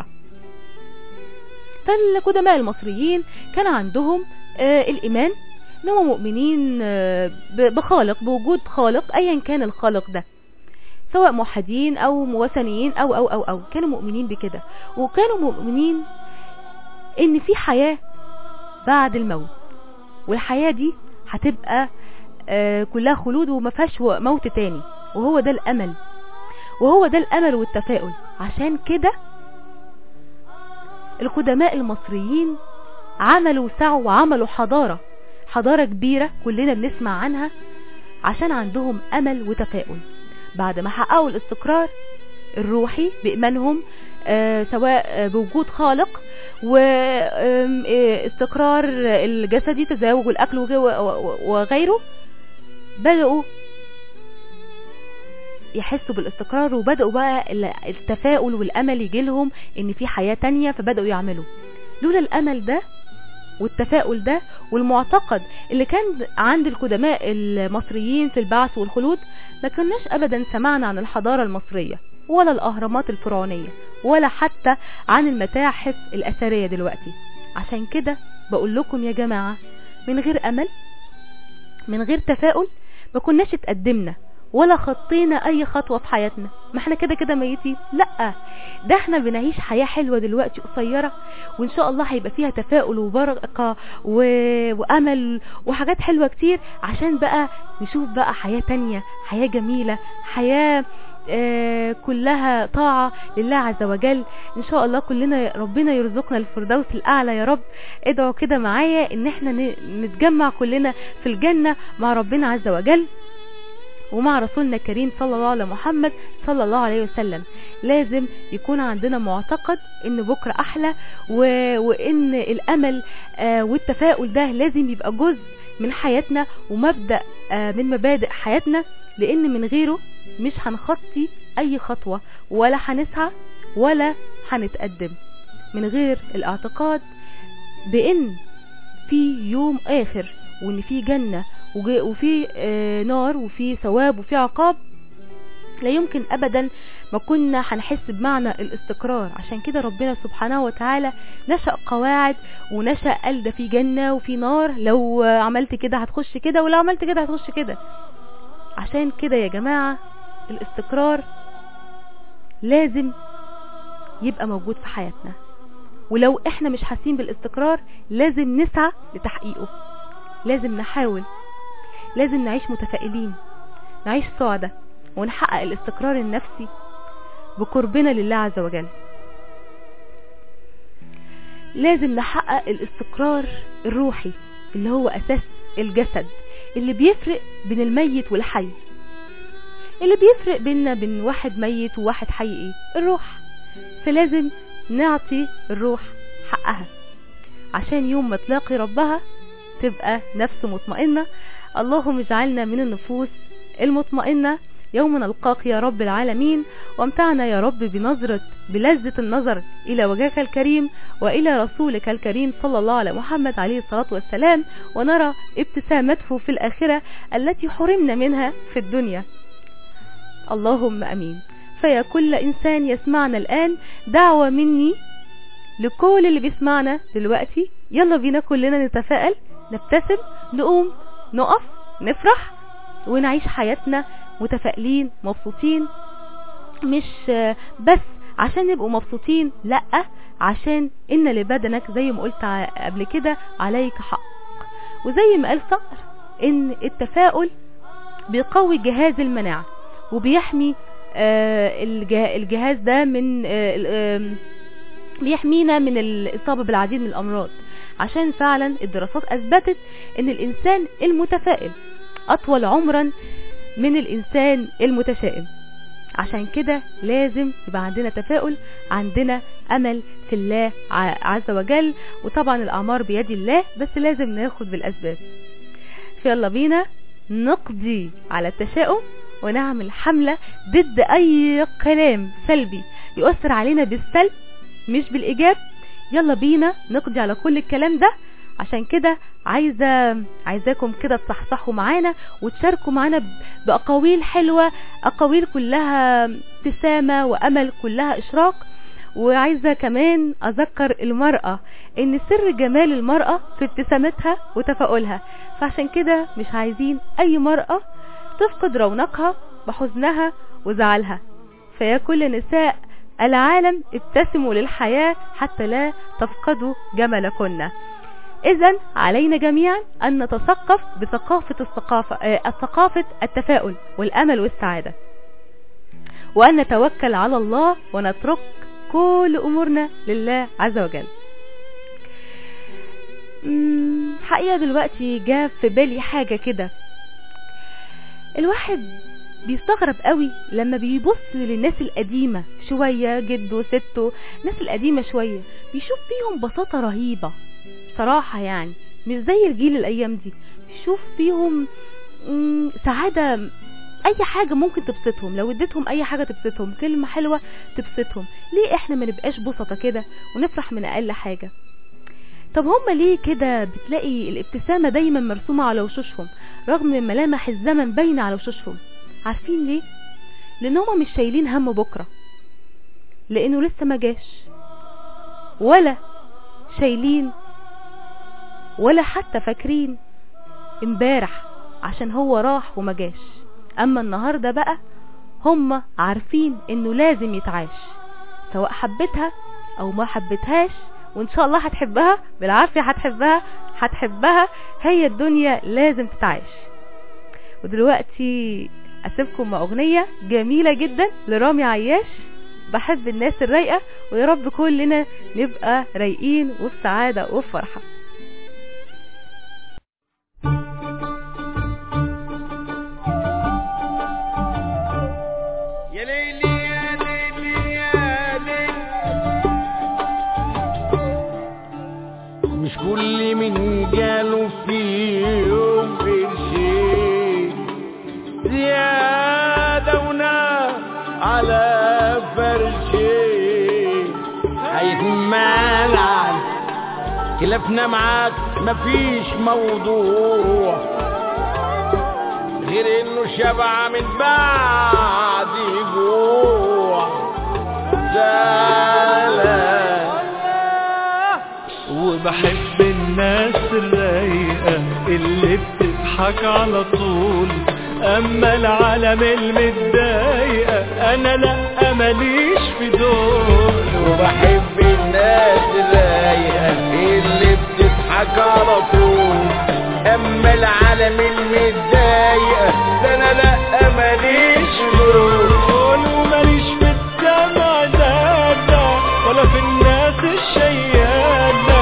فالقدماء المصريين كان عندهم آه الايمان ان هم مؤمنين آه، ب- بخالق بوجود خالق ايا كان الخالق ده سواء موحدين او موثنيين او او او او كانوا مؤمنين بكده وكانوا مؤمنين ان في حياة بعد الموت والحياة دي هتبقى آه، كلها خلود وما فيهاش و- موت تاني وهو ده الامل وهو ده الامل والتفاؤل عشان كده القدماء المصريين عملوا سعوا وعملوا حضارة حضارة كبيرة كلنا بنسمع عنها عشان عندهم امل وتفاؤل بعد ما حققوا الاستقرار الروحي بإيمانهم آه، سواء آه، بوجود خالق واستقرار الجسدي تزاوج الأكل وغ- و- وغيره بدأوا يحسوا بالاستقرار وبدأوا بقى ال- التفاؤل والأمل يجيلهم ان في حياة تانية فبدأوا يعملوا لولا الأمل ده والتفاؤل ده والمعتقد اللي كان عند القدماء المصريين في البعث والخلود ما كناش ابدا سمعنا عن الحضارة المصرية ولا الاهرامات الفرعونية ولا حتى عن المتاحف الاثرية دلوقتي عشان كده بقول لكم يا جماعة من غير امل من غير تفاؤل ما كناش اتقدمنا ولا خطينا اي خطوة في حياتنا ما احنا كده كده ميتين لا ده احنا بنعيش حياة حلوة دلوقتي قصيرة وان شاء الله هيبقى فيها تفاؤل وبركة و... وامل وحاجات حلوة كتير عشان بقى نشوف بقى حياة تانية حياة جميلة حياة آه كلها طاعة لله عز وجل ان شاء الله كلنا ربنا يرزقنا الفردوس الاعلى يا رب ادعوا كده معايا ان احنا ن- نتجمع كلنا في الجنة مع ربنا عز وجل ومع رسولنا الكريم صلى الله على محمد صلى الله عليه وسلم لازم يكون عندنا معتقد ان بكرة احلى و... وان الامل آه والتفاؤل ده لازم يبقى جزء من حياتنا ومبدأ آه من مبادئ حياتنا لان من غيره مش هنخطي اي خطوة ولا هنسعى ولا هنتقدم من غير الاعتقاد بان في يوم اخر وان في جنة وج- وفي آه، نار وفي ثواب وفي عقاب لا يمكن ابدا ما كنا هنحس بمعنى الاستقرار عشان كده ربنا سبحانه وتعالى نشأ قواعد ونشأ قال ده في جنة وفي نار لو آه، عملت كده هتخش كده ولو عملت كده هتخش كده عشان كده يا جماعة الاستقرار لازم يبقى موجود في حياتنا ولو احنا مش حاسين بالاستقرار لازم نسعى لتحقيقه لازم نحاول لازم نعيش متفائلين نعيش سعدة ونحقق الاستقرار النفسي بقربنا لله عز وجل لازم نحقق الاستقرار الروحي اللي هو اساس الجسد اللي بيفرق بين الميت والحي اللي بيفرق بيننا بين واحد ميت وواحد حي ايه الروح فلازم نعطي الروح حقها عشان يوم ما تلاقي ربها تبقى نفس مطمئنة اللهم اجعلنا من النفوس المطمئنة يوم نلقاك يا رب العالمين وامتعنا يا رب بنظرة بلذة النظر إلى وجهك الكريم وإلى رسولك الكريم صلى الله على محمد عليه الصلاة والسلام ونرى ابتسامته في الآخرة التي حرمنا منها في الدنيا اللهم أمين فيا كل إنسان يسمعنا الآن دعوة مني لكل اللي بيسمعنا دلوقتي يلا بينا كلنا نتفائل نبتسم نقوم نقف نفرح ونعيش حياتنا متفائلين مبسوطين مش بس عشان نبقوا مبسوطين لا عشان ان لبدنك زي ما قلت قبل كده عليك حق وزي ما قال صقر ان التفاؤل بيقوي جهاز المناعة وبيحمي الجهاز ده من بيحمينا من الإصابة بالعديد من الأمراض عشان فعلا الدراسات أثبتت ان الإنسان المتفائل أطول عمرا من الإنسان المتشائم عشان كده لازم يبقى عندنا تفاؤل عندنا أمل في الله عز وجل وطبعا الأعمار بيد الله بس لازم ناخد بالأسباب يلا بينا نقضي على التشاؤم ونعمل حملة ضد أي كلام سلبي يؤثر علينا بالسلب مش بالإيجاب يلا بينا نقضي على كل الكلام ده عشان كده عايزة عايزاكم كده تصحصحوا معانا وتشاركوا معانا بأقاويل حلوة أقاويل كلها ابتسامة وأمل كلها إشراق وعايزة كمان أذكر المرأة إن سر جمال المرأة في ابتسامتها وتفاؤلها فعشان كده مش عايزين أي مرأة تفقد رونقها بحزنها وزعلها فيا كل نساء العالم ابتسموا للحياة حتى لا تفقدوا جملكن اذا علينا جميعا ان نتثقف بثقافة الثقافة آه ثقافة التفاؤل والامل والسعادة وان نتوكل على الله ونترك كل امورنا لله عز وجل حقيقة دلوقتي جاء في بالي حاجة كده الواحد بيستغرب قوي لما بيبص للناس القديمة شوية جده سته الناس القديمة شوية بيشوف فيهم بساطة رهيبة صراحة يعني مش زي الجيل الايام دي بيشوف فيهم سعادة اي حاجة ممكن تبسطهم لو اديتهم اي حاجة تبسطهم كلمة حلوة تبسطهم ليه احنا ما نبقاش بسطة كده ونفرح من اقل حاجة طب هما ليه كده بتلاقي الابتسامة دايما مرسومة على وشوشهم رغم ملامح الزمن باينة على وشوشهم عارفين ليه لان هما مش شايلين هم بكرة لانه لسه ما جاش ولا شايلين ولا حتى فاكرين امبارح عشان هو راح وما جاش اما النهاردة بقى هم عارفين انه لازم يتعاش سواء حبتها او ما حبتهاش وان شاء الله هتحبها بالعافية هتحبها هتحبها هي الدنيا لازم تتعاش ودلوقتي اسيبكم مع اغنية جميلة جدا لرامي عياش بحب الناس الرايقة ويا رب كلنا نبقى رايقين وفي سعادة وفي فرحة يا ليلي يا ليلي يا ليلي مش كل من جاله في يوم قرشين زيادة ونار على فرشين هيتمنع خلافنا معاك مفيش موضوع غير انه شبع من بعد جوع زعلان وبحب الناس الرايقة اللي بتضحك على طول اما العالم المتضايقة انا لا ماليش في دول وبحب الناس الرايقة اللي بتضحك على طول اما العالم المتضايقة ده انا لا ماليش دول وماليش في الدمع ده ولا في الناس الشيادة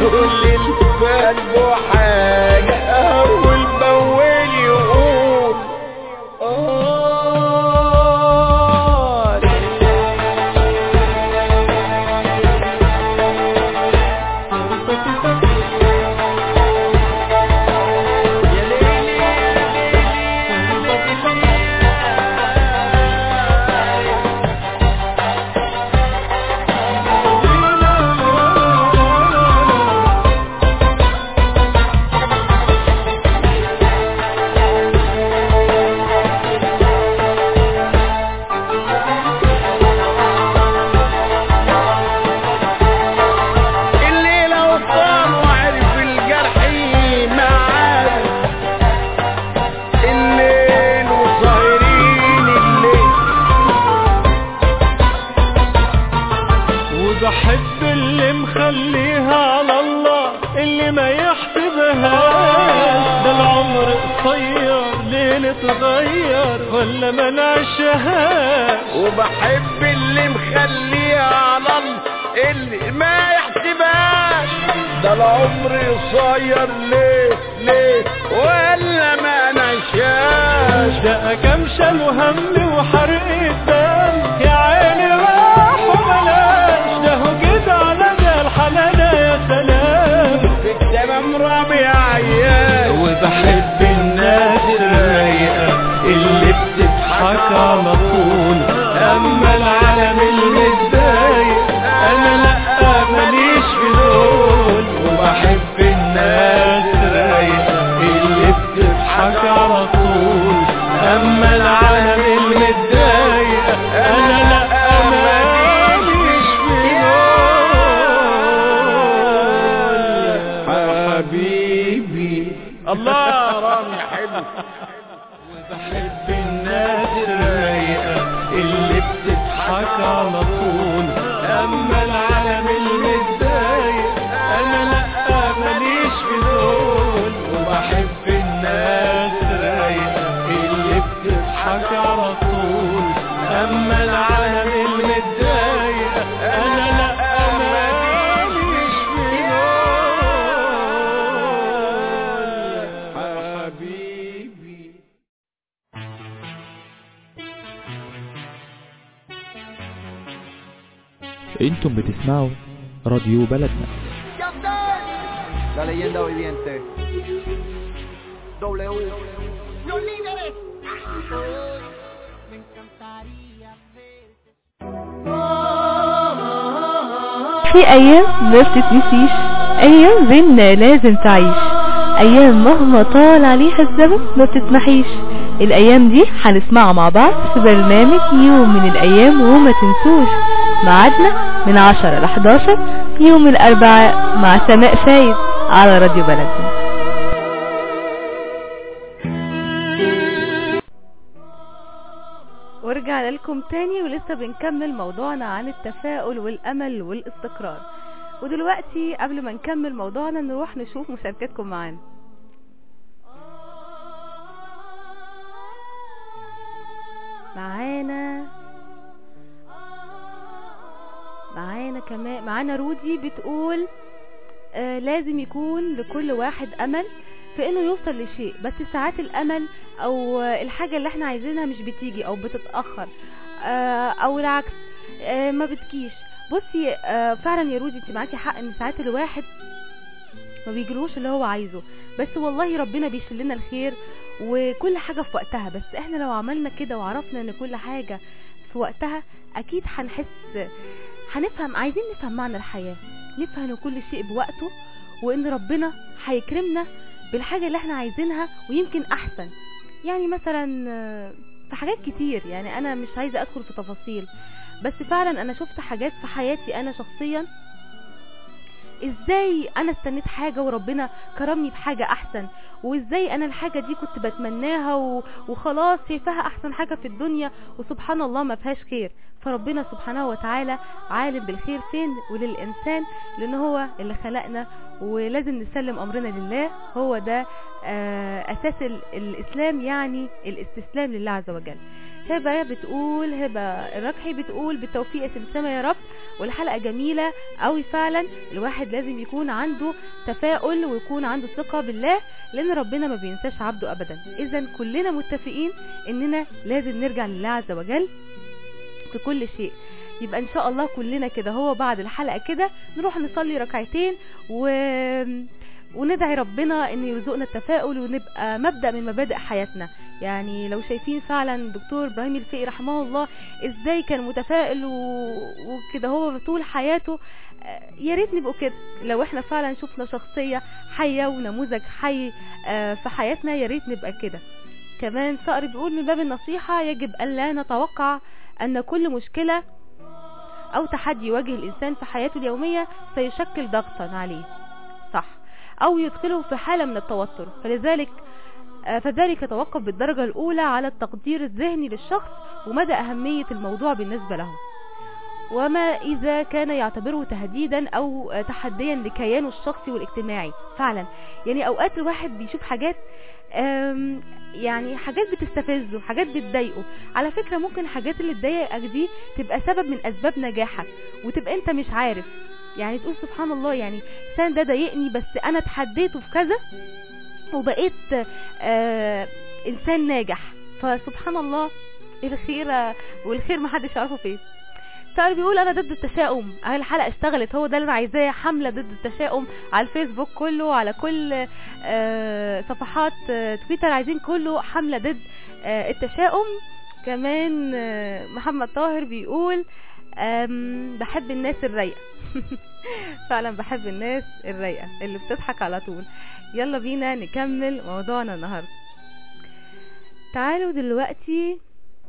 كل اللي في قلبه حاجة أول بأول يقول آه يا ليلي يا الليلة وصال وعرف الجرح معاه الليل وسهرين الليل وبحب اللي مخليها على الله اللي ما يحسبهاش ده العمر قصير ليه نتغير ولا ما نعيشهاش وبحب اللي مخليها على الله اللي ما يحسبهاش ده العمر قصير ليه ليه ولا ما نعيشهاش ده كم شال وهم وحرق الدم يا عيني راح وبلاش ده هو كده على ده الحلالة يا سلام في التمام ربيع عيال وبحب الناس الرايقة اللي بتضحك على طول أما العالم المتضايق أنا لأ ماليش في دول وبحب الناس الرايقة اللي بتضحك على طول أما العالم المتضايق أنا لأ ماليش في دول حبيبي الله رامي حلو وبحب الناس الرايقة اللي بتضحك على طول أما العالم المتضايق أنا لأ ماليش في دول وبحب الناس الرايقة اللي بتضحك على طول أما العالم المتضايق أنا لأ ماليش في دول حبيبي انتم بتسمعوا راديو بلدنا La leyenda viviente. W. في ايام ما بتتنسيش ايام بينا لازم تعيش ايام مهما طال عليها الزمن ما بتتمحيش الايام دي هنسمعها مع بعض في برنامج يوم من الايام وما تنسوش ميعادنا من 10 ل 11 يوم الاربعاء مع سماء فايد على راديو بلدنا ورجعنا لكم تاني ولسه بنكمل موضوعنا عن التفاؤل والامل والاستقرار ودلوقتي قبل ما نكمل موضوعنا نروح نشوف مشاركتكم معانا معانا معانا كمان معانا رودي بتقول آه لازم يكون لكل واحد امل في انه يوصل لشيء بس ساعات الامل او آه، الحاجة اللي احنا عايزينها مش بتيجي او بتتأخر آه او العكس آه ما بتجيش بصي آه فعلا يا رودي انت معاكي حق ان ساعات الواحد ما بيجلوش اللي هو عايزه بس والله ربنا بيشيل لنا الخير وكل حاجة في وقتها بس احنا لو عملنا كده وعرفنا ان كل حاجة في وقتها اكيد هنحس هنفهم عايزين نفهم معنى الحياة نفهم ان كل شيء بوقته وان ربنا هيكرمنا بالحاجة اللي احنا عايزينها ويمكن احسن يعني مثلا آه، في حاجات كتير يعني انا مش عايزة ادخل في تفاصيل بس فعلا انا شفت حاجات في حياتي انا شخصيا ازاي انا استنيت حاجة وربنا كرمني بحاجة احسن وازاي انا الحاجة دي كنت بتمناها و... وخلاص شايفاها احسن حاجة في الدنيا وسبحان الله ما فيهاش خير فربنا سبحانه وتعالى عالم بالخير فين وللإنسان لأن هو اللي خلقنا ولازم نسلم أمرنا لله هو ده آه، أساس ال- الإسلام يعني الاستسلام لله عز وجل هبة بتقول هبة الركحي بتقول بالتوفيق يا سمسمة يا رب والحلقة جميلة قوي فعلا الواحد لازم يكون عنده تفاؤل ويكون عنده ثقة بالله لان ربنا ما بينساش عبده ابدا اذا كلنا متفقين اننا لازم نرجع لله عز وجل في كل شيء يبقى ان شاء الله كلنا كده هو بعد الحلقة كده نروح نصلي ركعتين و وندعي ربنا ان يرزقنا التفاؤل ونبقى مبدأ من مبادئ حياتنا يعني لو شايفين فعلا دكتور ابراهيم الفقي رحمه الله ازاي كان متفائل و... وكده هو طول حياته آه، يا ريت نبقوا كده لو احنا فعلا شفنا شخصية حية ونموذج حي آه، في حياتنا يا ريت نبقى كده كمان صقر بيقول من باب النصيحة يجب ألا نتوقع أن كل مشكلة أو تحدي يواجه الإنسان في حياته اليومية سيشكل ضغطا عليه صح أو يدخله في حالة من التوتر فلذلك آه، فذلك يتوقف بالدرجة الأولى على التقدير الذهني للشخص ومدى أهمية الموضوع بالنسبة له وما إذا كان يعتبره تهديدا أو آه، تحديا لكيانه الشخصي والاجتماعي فعلا يعني أوقات الواحد بيشوف حاجات آم، يعني حاجات بتستفزه حاجات بتضايقه على فكرة ممكن الحاجات اللي تضايقك دي تبقى سبب من أسباب نجاحك وتبقى أنت مش عارف يعني تقول سبحان الله يعني الإنسان ده ضايقني بس أنا اتحديته في كذا وبقيت آه إنسان ناجح فسبحان الله الخير آه، والخير محدش يعرفه فين سؤال بيقول انا ضد التشاؤم اهي الحلقه اشتغلت هو ده اللي انا عايزاه حمله ضد التشاؤم على الفيسبوك كله على كل آه، صفحات آه، تويتر عايزين كله حمله ضد آه، التشاؤم كمان آه، محمد طاهر بيقول آم، بحب الناس الرايقه فعلا بحب الناس الرايقه اللي بتضحك على طول يلا بينا نكمل موضوعنا النهارده تعالوا دلوقتي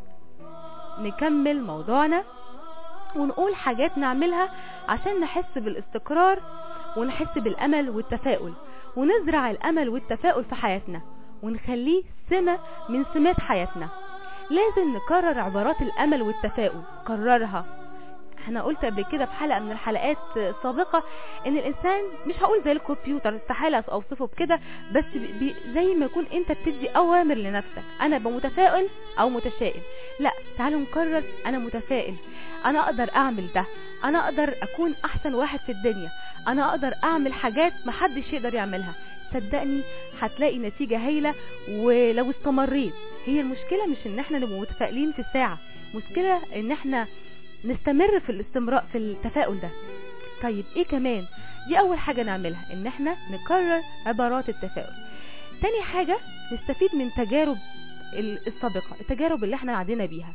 نكمل موضوعنا ونقول حاجات نعملها عشان نحس بالاستقرار ونحس بالأمل والتفاؤل ونزرع الأمل والتفاؤل في حياتنا ونخليه سمة من سمات حياتنا لازم نكرر عبارات الأمل والتفاؤل كررها انا قلت قبل كده في حلقة من الحلقات السابقة ان الانسان مش هقول زي الكمبيوتر استحالة اوصفه بكده بس بي بي- زي ما يكون انت بتدي اوامر لنفسك انا ابقى متفائل او متشائم لا تعالوا نكرر انا متفائل انا اقدر اعمل ده انا اقدر اكون احسن واحد في الدنيا انا اقدر اعمل حاجات محدش يقدر يعملها صدقني هتلاقي نتيجة هايلة ولو استمريت هي المشكلة مش ان احنا نبقى متفائلين في ساعة مشكلة ان احنا نستمر في الاستمرار في التفاؤل ده طيب ايه كمان دي اول حاجة نعملها ان احنا نكرر عبارات التفاؤل تاني حاجة نستفيد من تجارب ال- السابقة التجارب اللي احنا عدينا بيها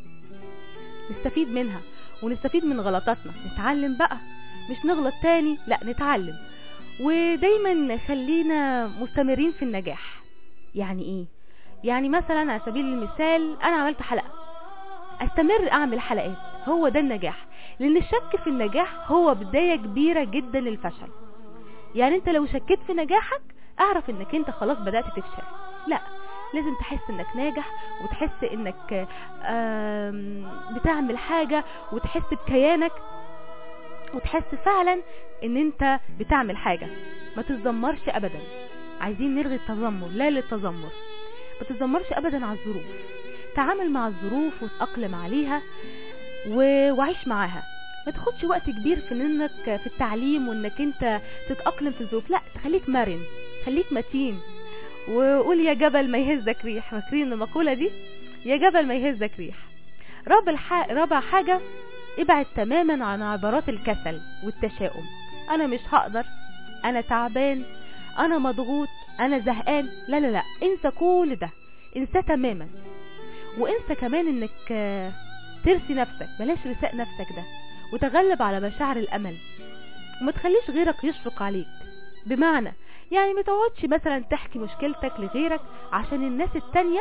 نستفيد منها ونستفيد من غلطاتنا نتعلم بقى مش نغلط تاني لا نتعلم ودايما خلينا مستمرين في النجاح يعني ايه يعني مثلا على سبيل المثال انا عملت حلقة استمر اعمل حلقات هو ده النجاح لان الشك في النجاح هو بداية كبيرة جدا للفشل يعني انت لو شكيت في نجاحك اعرف انك انت خلاص بدأت تفشل لا لازم تحس انك ناجح وتحس انك آم، بتعمل حاجة وتحس بكيانك وتحس فعلا ان انت بتعمل حاجة ما تتذمرش ابدا عايزين نلغي التذمر لا للتذمر ما تتذمرش ابدا على الظروف تعامل مع الظروف وتأقلم عليها و- وعيش معاها ما تاخدش وقت كبير في انك في التعليم وانك انت تتأقلم في الظروف لا تخليك مرن خليك متين وقول يا جبل ما يهزك ريح فاكرين المقولة دي يا جبل ما يهزك ريح رابع ح- رابع حاجة ابعد تماما عن عبارات الكسل والتشاؤم انا مش هقدر انا تعبان انا مضغوط انا زهقان لا لا لا انسى كل ده انسى تماما وانسى كمان انك آه، ترسي نفسك بلاش رساء نفسك ده وتغلب على مشاعر الامل وما تخليش غيرك يشفق عليك بمعنى يعني ما تقعدش مثلا تحكي مشكلتك لغيرك عشان الناس التانية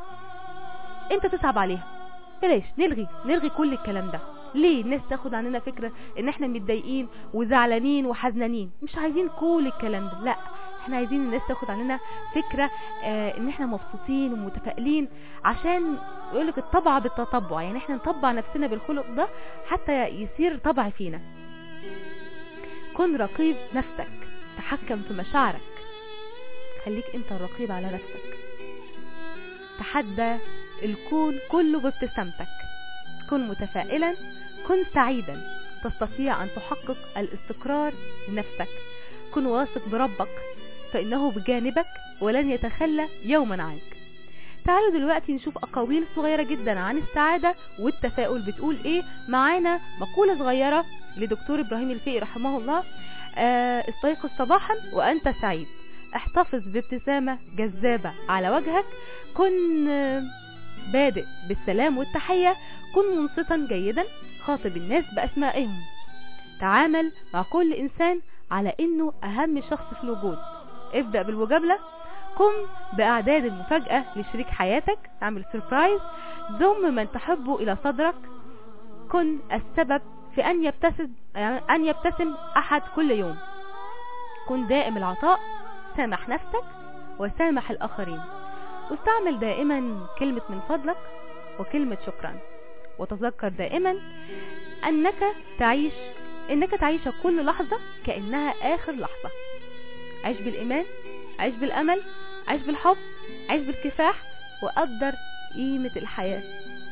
انت تصعب عليها بلاش نلغي نلغي كل الكلام ده ليه الناس تاخد عننا فكرة ان احنا متضايقين وزعلانين وحزنانين مش عايزين كل الكلام ده لا احنا عايزين الناس تاخد عننا فكرة اه ان احنا مبسوطين ومتفائلين عشان يقولك الطبع بالتطبع يعني احنا نطبع نفسنا بالخلق ده حتى يصير طبع فينا كن رقيب نفسك تحكم في مشاعرك خليك انت الرقيب على نفسك تحدى الكون كله بابتسامتك كن متفائلا كن سعيدا تستطيع أن تحقق الاستقرار لنفسك كن واثق بربك فإنه بجانبك ولن يتخلى يوما عنك تعالوا دلوقتي نشوف أقاويل صغيرة جدا عن السعادة والتفاؤل بتقول إيه معانا مقولة صغيرة لدكتور إبراهيم الفقي رحمه الله آه، استيقظ صباحا وأنت سعيد احتفظ بابتسامة جذابة على وجهك كن آه، بادئ بالسلام والتحية كن منصتا جيدا خاطب الناس بأسمائهم تعامل مع كل إنسان على إنه أهم شخص في الوجود ابدأ بالمجابلة قم بإعداد المفاجأة لشريك حياتك اعمل سربرايز ضم من تحبه إلى صدرك كن السبب في أن يبتسم أن يبتسم أحد كل يوم كن دائم العطاء سامح نفسك وسامح الآخرين واستعمل دائما كلمة من فضلك وكلمة شكرا وتذكر دائما أنك تعيش أنك تعيش كل لحظة كأنها آخر لحظة عيش بالإيمان عيش بالأمل عيش بالحب عيش بالكفاح وقدر قيمة الحياة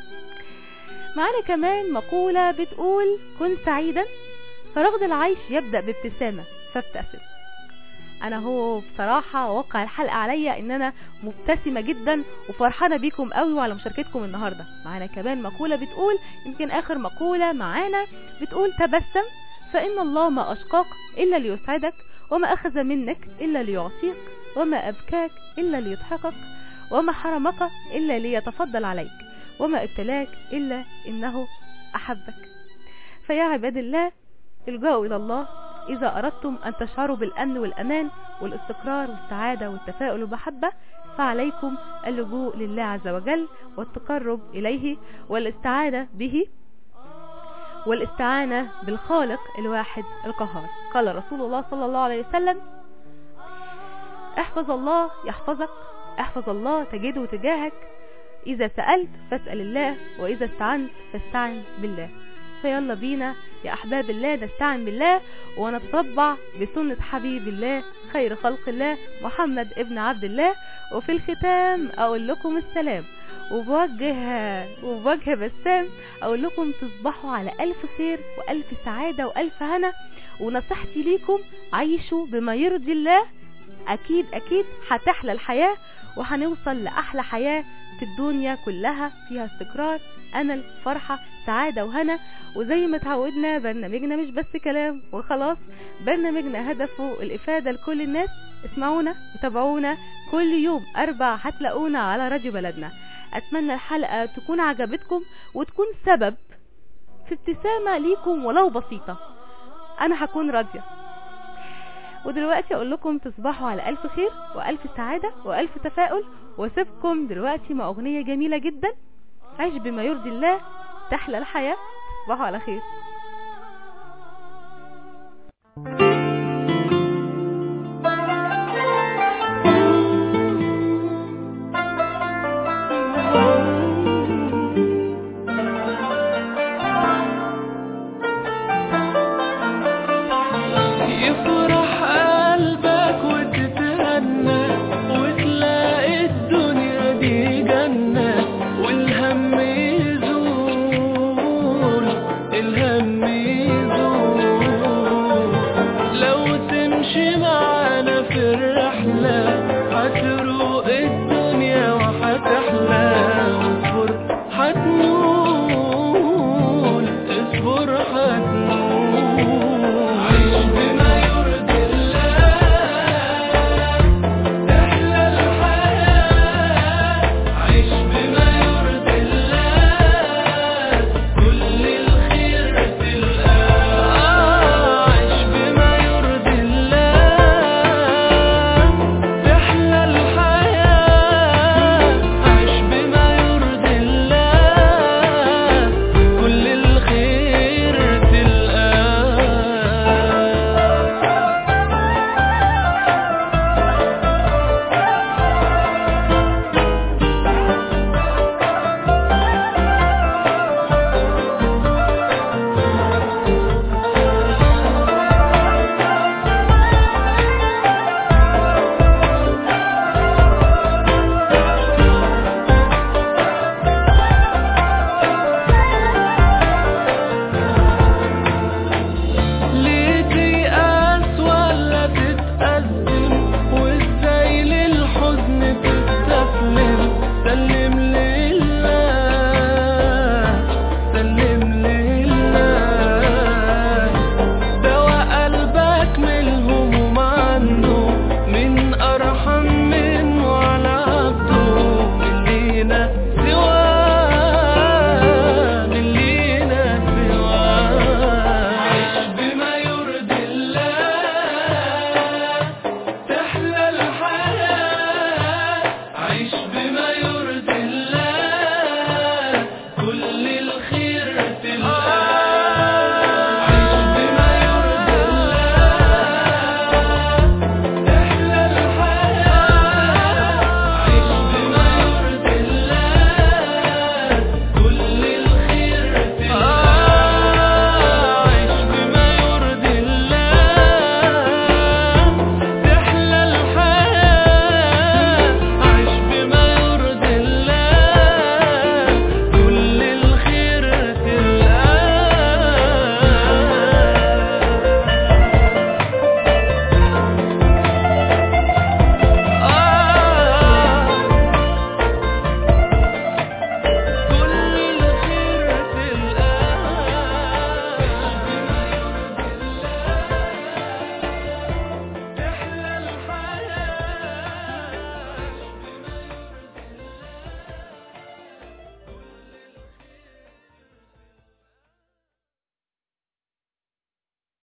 معانا كمان مقولة بتقول كن سعيدا فرغد العيش يبدأ بابتسامة فابتسم انا هو بصراحة وقع الحلقة عليا ان انا مبتسمة جدا وفرحانة بيكم قوي وعلى مشاركتكم النهاردة معانا كمان مقولة بتقول يمكن اخر مقولة معانا بتقول تبسم فان الله ما اشقاك الا ليسعدك وما اخذ منك الا ليعطيك وما ابكاك الا ليضحكك وما حرمك الا ليتفضل عليك وما ابتلاك الا انه احبك فيا عباد الله الجأوا الى الله إذا أردتم أن تشعروا بالأمن والأمان والاستقرار والسعادة والتفاؤل والمحبة فعليكم اللجوء لله عز وجل والتقرب إليه والاستعانة به والاستعانة بالخالق الواحد القهار قال رسول الله صلى الله عليه وسلم احفظ الله يحفظك احفظ الله تجده تجاهك إذا سألت فاسأل الله وإذا استعنت فاستعن بالله فيلا بينا يا أحباب الله نستعن بالله ونتطبع بسنة حبيب الله خير خلق الله محمد ابن عبد الله وفي الختام أقول لكم السلام وبوجه وبوجه بسام أقول لكم تصبحوا على ألف خير وألف سعادة وألف هنا ونصيحتي ليكم عيشوا بما يرضي الله أكيد أكيد هتحلى الحياة وهنوصل لأحلى حياة في الدنيا كلها فيها استقرار امل فرحة سعادة وهنا وزي ما تعودنا برنامجنا مش بس كلام وخلاص برنامجنا هدفه الافادة لكل الناس اسمعونا وتابعونا كل يوم اربع هتلاقونا على راديو بلدنا اتمنى الحلقة تكون عجبتكم وتكون سبب في ابتسامة ليكم ولو بسيطة انا هكون راضية ودلوقتي اقول لكم تصبحوا على الف خير والف سعادة والف تفاؤل واسيبكم دلوقتي مع اغنية جميلة جدا عيش بما يرضي الله تحلى الحياة تصبحوا على خير